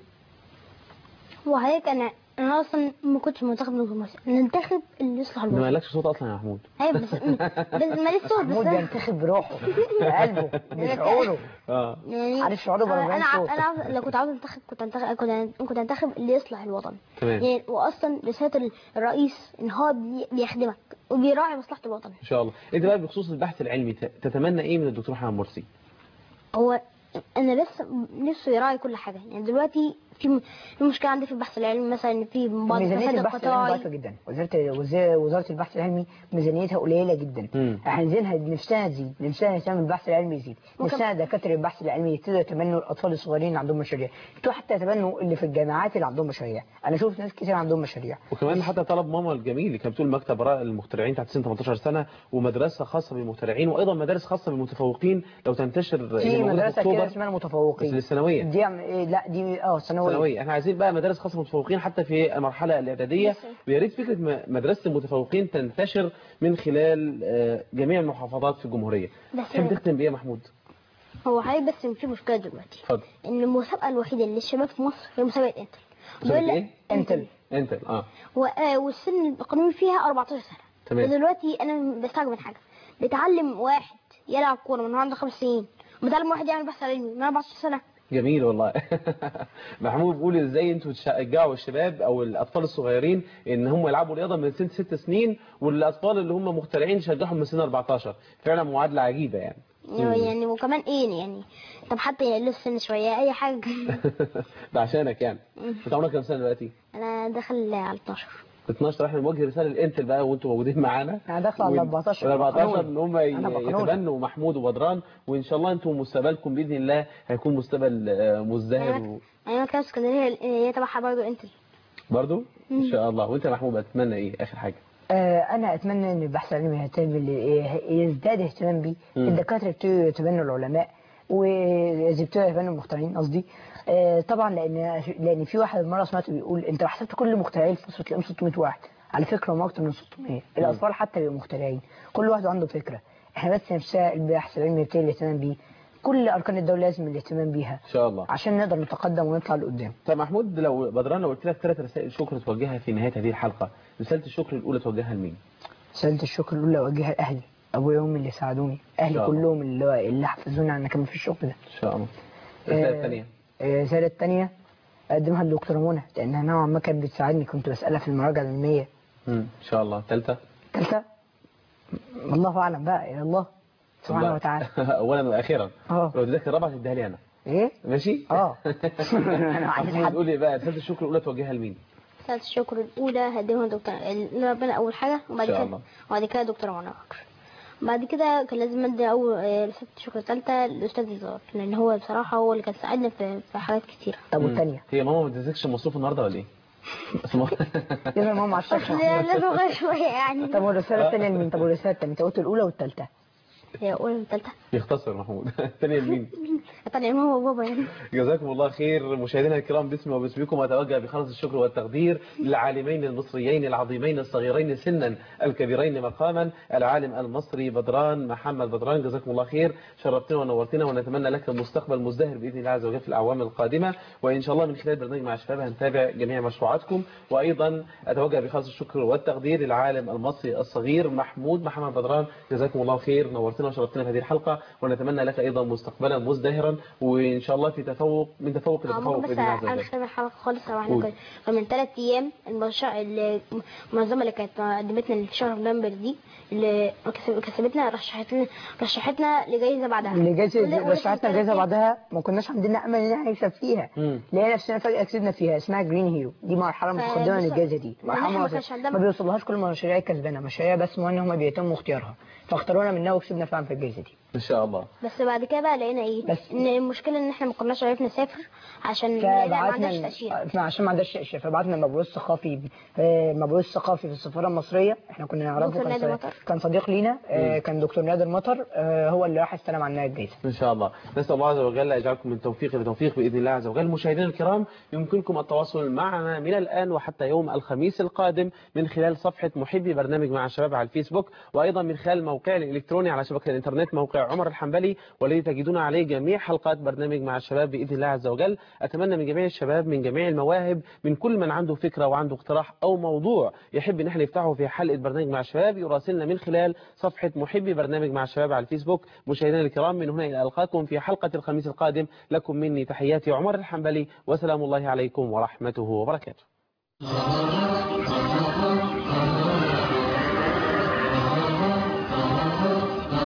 [SPEAKER 4] وهيك انا انا اصلا ما كنتش منتخب من مصر ننتخب اللي يصلح
[SPEAKER 1] ما
[SPEAKER 4] الوطن
[SPEAKER 1] لكش صوت اصلا يا محمود
[SPEAKER 4] ايوه بس بس ماليش صوت بس
[SPEAKER 3] محمود
[SPEAKER 4] أنا-
[SPEAKER 3] بينتخب بروحه بقلبه بشعوره
[SPEAKER 1] اه
[SPEAKER 4] يعني
[SPEAKER 3] عارف شعوره
[SPEAKER 4] انا
[SPEAKER 3] بأربعين
[SPEAKER 4] انا
[SPEAKER 3] صوت
[SPEAKER 4] انا عاوز- لو كنت عاوز انتخب كنت انتخب كنت كنت انتخب اللي يصلح الوطن
[SPEAKER 1] تمام.
[SPEAKER 4] يعني واصلا رساله الرئيس ان هو بي- بيخدمك وبيراعي مصلحه الوطن
[SPEAKER 1] ان شاء الله انت بقى بخصوص البحث العلمي ت- تتمنى ايه من الدكتور محمد مرسي
[SPEAKER 4] هو انا لسه نفسه يراعي كل حاجه يعني دلوقتي في م- في مشكله عندي في البحث العلمي مثلا ان في بعض
[SPEAKER 3] ميزانية
[SPEAKER 4] الفساد
[SPEAKER 3] البحث العلمي
[SPEAKER 4] القطاعي
[SPEAKER 3] ضعيفة جدا وزارة وزارة وزارة البحث العلمي ميزانيتها قليلة جدا
[SPEAKER 1] مم.
[SPEAKER 3] احنا عايزينها نفسها تزيد نفسها اهتمام بالبحث العلمي يزيد
[SPEAKER 4] وكم-
[SPEAKER 3] نفسها دكاترة البحث العلمي يبتدوا يتبنوا الأطفال الصغيرين اللي عندهم مشاريع يبتدوا حتى يتبنوا اللي في الجامعات اللي عندهم مشاريع أنا شفت ناس كتير عندهم مشاريع
[SPEAKER 1] وكمان حتى طلب ماما الجميل اللي كانت بتقول مكتب براء المخترعين تحت سن 18 سنة ومدرسة خاصة بالمخترعين وأيضا مدارس خاصة بالمتفوقين لو تنتشر اللي
[SPEAKER 3] في
[SPEAKER 1] موجودة
[SPEAKER 3] مدرسة
[SPEAKER 1] أكتوبر.
[SPEAKER 3] كده اسمها المتفوقين
[SPEAKER 1] بس للثانوية.
[SPEAKER 3] دي عم... إيه لا دي اه ثانوية
[SPEAKER 1] ثانوية احنا عايزين بقى مدارس خاصة بالمتفوقين حتى في المرحلة الإعدادية ويا ريت فكرة م- مدرسة المتفوقين تنتشر من خلال آه، جميع المحافظات في الجمهورية
[SPEAKER 4] بس-
[SPEAKER 1] تحب تختم بإيه يا محمود؟
[SPEAKER 4] هو حقيقي بس في مشكله دلوقتي
[SPEAKER 1] اتفضل
[SPEAKER 4] ان المسابقه الوحيده للشباب في مصر هي مسابقه انتل
[SPEAKER 1] مسابقة
[SPEAKER 4] بيقول لك-
[SPEAKER 1] إيه؟
[SPEAKER 4] انتل
[SPEAKER 1] انت اه
[SPEAKER 4] و- آه، والسن القانوني فيها 14 سنه
[SPEAKER 1] تمام.
[SPEAKER 4] ودلوقتي انا بستعجب من حاجه بتعلم واحد يلعب كوره من هو عنده خمس سنين وبتعلم واحد يعمل بحث علمي من 14 سنه
[SPEAKER 1] جميل والله محمود بيقول ازاي انتوا تشجعوا الشباب او الاطفال الصغيرين ان هم يلعبوا رياضه من سن ست سنين والاطفال اللي هم مخترعين تشجعهم من سن 14 فعلا معادله عجيبه يعني مم.
[SPEAKER 4] يعني وكمان ايه يعني طب حتى يقلل السن شويه اي حاجه
[SPEAKER 1] ده عشانك يعني
[SPEAKER 4] مم.
[SPEAKER 1] انت عمرك كام سنه دلوقتي
[SPEAKER 4] انا داخل على 12
[SPEAKER 1] 12 احنا بنوجه رساله للانتل بقى وانتوا موجودين معانا
[SPEAKER 3] انا داخل على
[SPEAKER 1] وال-
[SPEAKER 3] 14
[SPEAKER 1] وال 14
[SPEAKER 3] بقانون.
[SPEAKER 1] ان هم
[SPEAKER 3] أنا بقانون.
[SPEAKER 1] يتبنوا محمود وبدران وان شاء الله انتم مستقبلكم باذن الله هيكون مستقبل آه، مزدهر و-
[SPEAKER 4] انا كان اسكندريه هي تبعها برضه انتل
[SPEAKER 1] برضو ان شاء الله وانت يا محمود اتمنى ايه اخر حاجه
[SPEAKER 3] آه، انا اتمنى ان البحث العلمي يهتم بال- يزداد اهتمام بيه
[SPEAKER 1] مم.
[SPEAKER 3] الدكاتره يبتدوا يتبنوا العلماء ويبتدوا يتبنوا المخترعين قصدي آه، طبعا لان لان في واحد مره سمعته بيقول انت لو حسبت كل المخترعين في مصر تلاقيهم 600 واحد على فكره هم اكتر من 600 الاطفال حتى بيبقوا مخترعين كل واحد عنده فكره احنا بس نفسها البحث العلمي يبتدي الاهتمام بيه كل اركان الدوله لازم الاهتمام بيها
[SPEAKER 1] ان شاء الله
[SPEAKER 3] عشان نقدر نتقدم ونطلع لقدام
[SPEAKER 1] طب محمود لو بدران لو قلت لك ثلاث رسائل شكر توجهها في نهايه هذه الحلقه رساله الشكر الاولى توجهها لمين
[SPEAKER 3] رسالة الشكر الأولى أوجهها لأهلي أبويا وأمي اللي ساعدوني أهلي
[SPEAKER 1] شاء الله.
[SPEAKER 3] كلهم اللي, اللي حفزوني على أكمل في الشغل ده
[SPEAKER 1] ان شاء الله الرساله
[SPEAKER 3] آه،
[SPEAKER 1] الثانيه
[SPEAKER 3] آه، الرسالة الثانية أقدمها للدكتورة منى لأنها نوعا ما كانت بتساعدني كنت بسألها في المراجعة العلمية
[SPEAKER 1] ان شاء الله الثالثه
[SPEAKER 3] الثالثة الله أعلم بقى إلى الله سبحانه وتعالى
[SPEAKER 1] اولا واخيرا
[SPEAKER 3] اه
[SPEAKER 1] لو اديتك الرابعه تديها لي انا
[SPEAKER 3] إيه؟
[SPEAKER 1] ماشي
[SPEAKER 3] اه أنا عايز
[SPEAKER 1] محمود
[SPEAKER 3] حد
[SPEAKER 1] قول لي بقى رساله الشكر الاولى توجهها لمين
[SPEAKER 4] رسالة الشكر الأولى هديهم دكتور ربنا أول حاجة وبعد
[SPEAKER 1] إن شاء
[SPEAKER 4] كده
[SPEAKER 1] الله.
[SPEAKER 4] وبعد كده دكتور منى بكر بعد كده كان لازم ادي اول آه، رساله الشكر الثالثه للاستاذ نزار لان هو بصراحه هو اللي كان ساعدنا في في حاجات كتيره
[SPEAKER 3] طب
[SPEAKER 1] مم.
[SPEAKER 3] والتانية
[SPEAKER 1] هي ماما ما ادتكش المصروف النهارده ولا ايه؟
[SPEAKER 3] يلا ماما على
[SPEAKER 4] اصل
[SPEAKER 3] الشكر
[SPEAKER 4] لازم اغير شويه يعني
[SPEAKER 3] طب والرسالة التانية لمين؟ طب والرسالة التانية انت قلت الأولى والتالتة
[SPEAKER 4] هي الاولى والثالثه
[SPEAKER 1] يختصر محمود الثانيه لمين؟
[SPEAKER 4] طالع ماما وبابا يعني
[SPEAKER 1] جزاكم الله خير مشاهدينا الكرام باسمي وباسمكم اتوجه بخالص الشكر والتقدير للعالمين المصريين العظيمين الصغيرين سنا الكبيرين مقاما العالم المصري بدران محمد بدران جزاكم الله خير شرفتنا ونورتنا ونتمنى لك مستقبل مزدهر باذن الله عز وجل في الاعوام القادمه وان شاء الله من خلال برنامج مع الشباب هنتابع جميع مشروعاتكم وايضا اتوجه بخالص الشكر والتقدير للعالم المصري الصغير محمود محمد بدران جزاكم الله خير نورتنا وشرفتنا في هذه الحلقه ونتمنى لك ايضا مستقبلا مزدهرا وان شاء الله في تفوق من تفوق
[SPEAKER 4] آه،
[SPEAKER 1] لتفوق
[SPEAKER 4] ممكن
[SPEAKER 1] باذن
[SPEAKER 4] بس
[SPEAKER 1] الله عز وجل
[SPEAKER 4] اخر الحلقه خالص هو احنا
[SPEAKER 1] قول.
[SPEAKER 4] كان فمن ثلاث ايام المنشأة اللي- المنظمه اللي كانت قدمتنا في شهر نوفمبر دي اللي كسب- كسبتنا رشحتنا رشحتنا لجائزه بعدها
[SPEAKER 3] اللي جايزة
[SPEAKER 4] ولسه
[SPEAKER 3] رشحتنا
[SPEAKER 4] ثلاث
[SPEAKER 3] الجايزة
[SPEAKER 4] أيام.
[SPEAKER 3] بعدها ما كناش عندنا أمل إن احنا نكسب فيها
[SPEAKER 1] مم.
[SPEAKER 3] لقينا نفسنا فجأة كسبنا فيها اسمها جرين هيرو دي مرحلة متقدمة
[SPEAKER 4] بس-
[SPEAKER 3] للجائزة دي
[SPEAKER 4] لأن إحنا
[SPEAKER 3] مرحلة
[SPEAKER 4] ما
[SPEAKER 3] ما
[SPEAKER 4] كانش عندنا-
[SPEAKER 3] ما بيوصلهاش كل المشاريع الكسبانة مشاريع بس مهم إن هم بيتم اختيارها فاختارونا منها وكسبنا فعلا في الجائزة دي
[SPEAKER 1] ان شاء الله
[SPEAKER 4] بس بعد كده بقى لقينا ايه
[SPEAKER 3] بس-
[SPEAKER 4] ان المشكله ان احنا ما كناش عرفنا نسافر عشان لقينا ما
[SPEAKER 3] فبعتنا
[SPEAKER 4] عندناش تاشيره
[SPEAKER 3] ال- عشان ما عندناش تأشيرة فبعتنا مبعوث ثقافي آه، مبعوث ثقافي في السفارة المصرية احنا كنا نعرفه
[SPEAKER 4] دكتور
[SPEAKER 3] كان
[SPEAKER 4] نادر
[SPEAKER 3] ص-
[SPEAKER 4] مطر.
[SPEAKER 3] كان صديق لينا آه،
[SPEAKER 1] مم.
[SPEAKER 3] كان دكتور نادر مطر آه، هو اللي راح استلم عنها الجائزة
[SPEAKER 1] ان شاء الله نسال الله عز وجل ان يجعلكم من توفيق لتوفيق باذن الله عز وجل مشاهدينا الكرام يمكنكم التواصل معنا من الان وحتى يوم الخميس القادم من خلال صفحه محبي برنامج مع الشباب على الفيسبوك وايضا من خلال موقعي الالكتروني على شبكه الانترنت موقع عمر الحنبلي والذي تجدون عليه جميع حلقات برنامج مع الشباب باذن الله عز وجل اتمنى من جميع الشباب من جميع المواهب من كل من عنده فكره وعنده اقتراح او موضوع يحب ان احنا نفتحه في حلقه برنامج مع الشباب يراسلنا من خلال صفحه محبي برنامج مع الشباب على الفيسبوك مشاهدينا الكرام من هنا الى القاكم في حلقه الخميس القادم لكم مني تحياتي عمر الحنبلي وسلام الله عليكم ورحمته وبركاته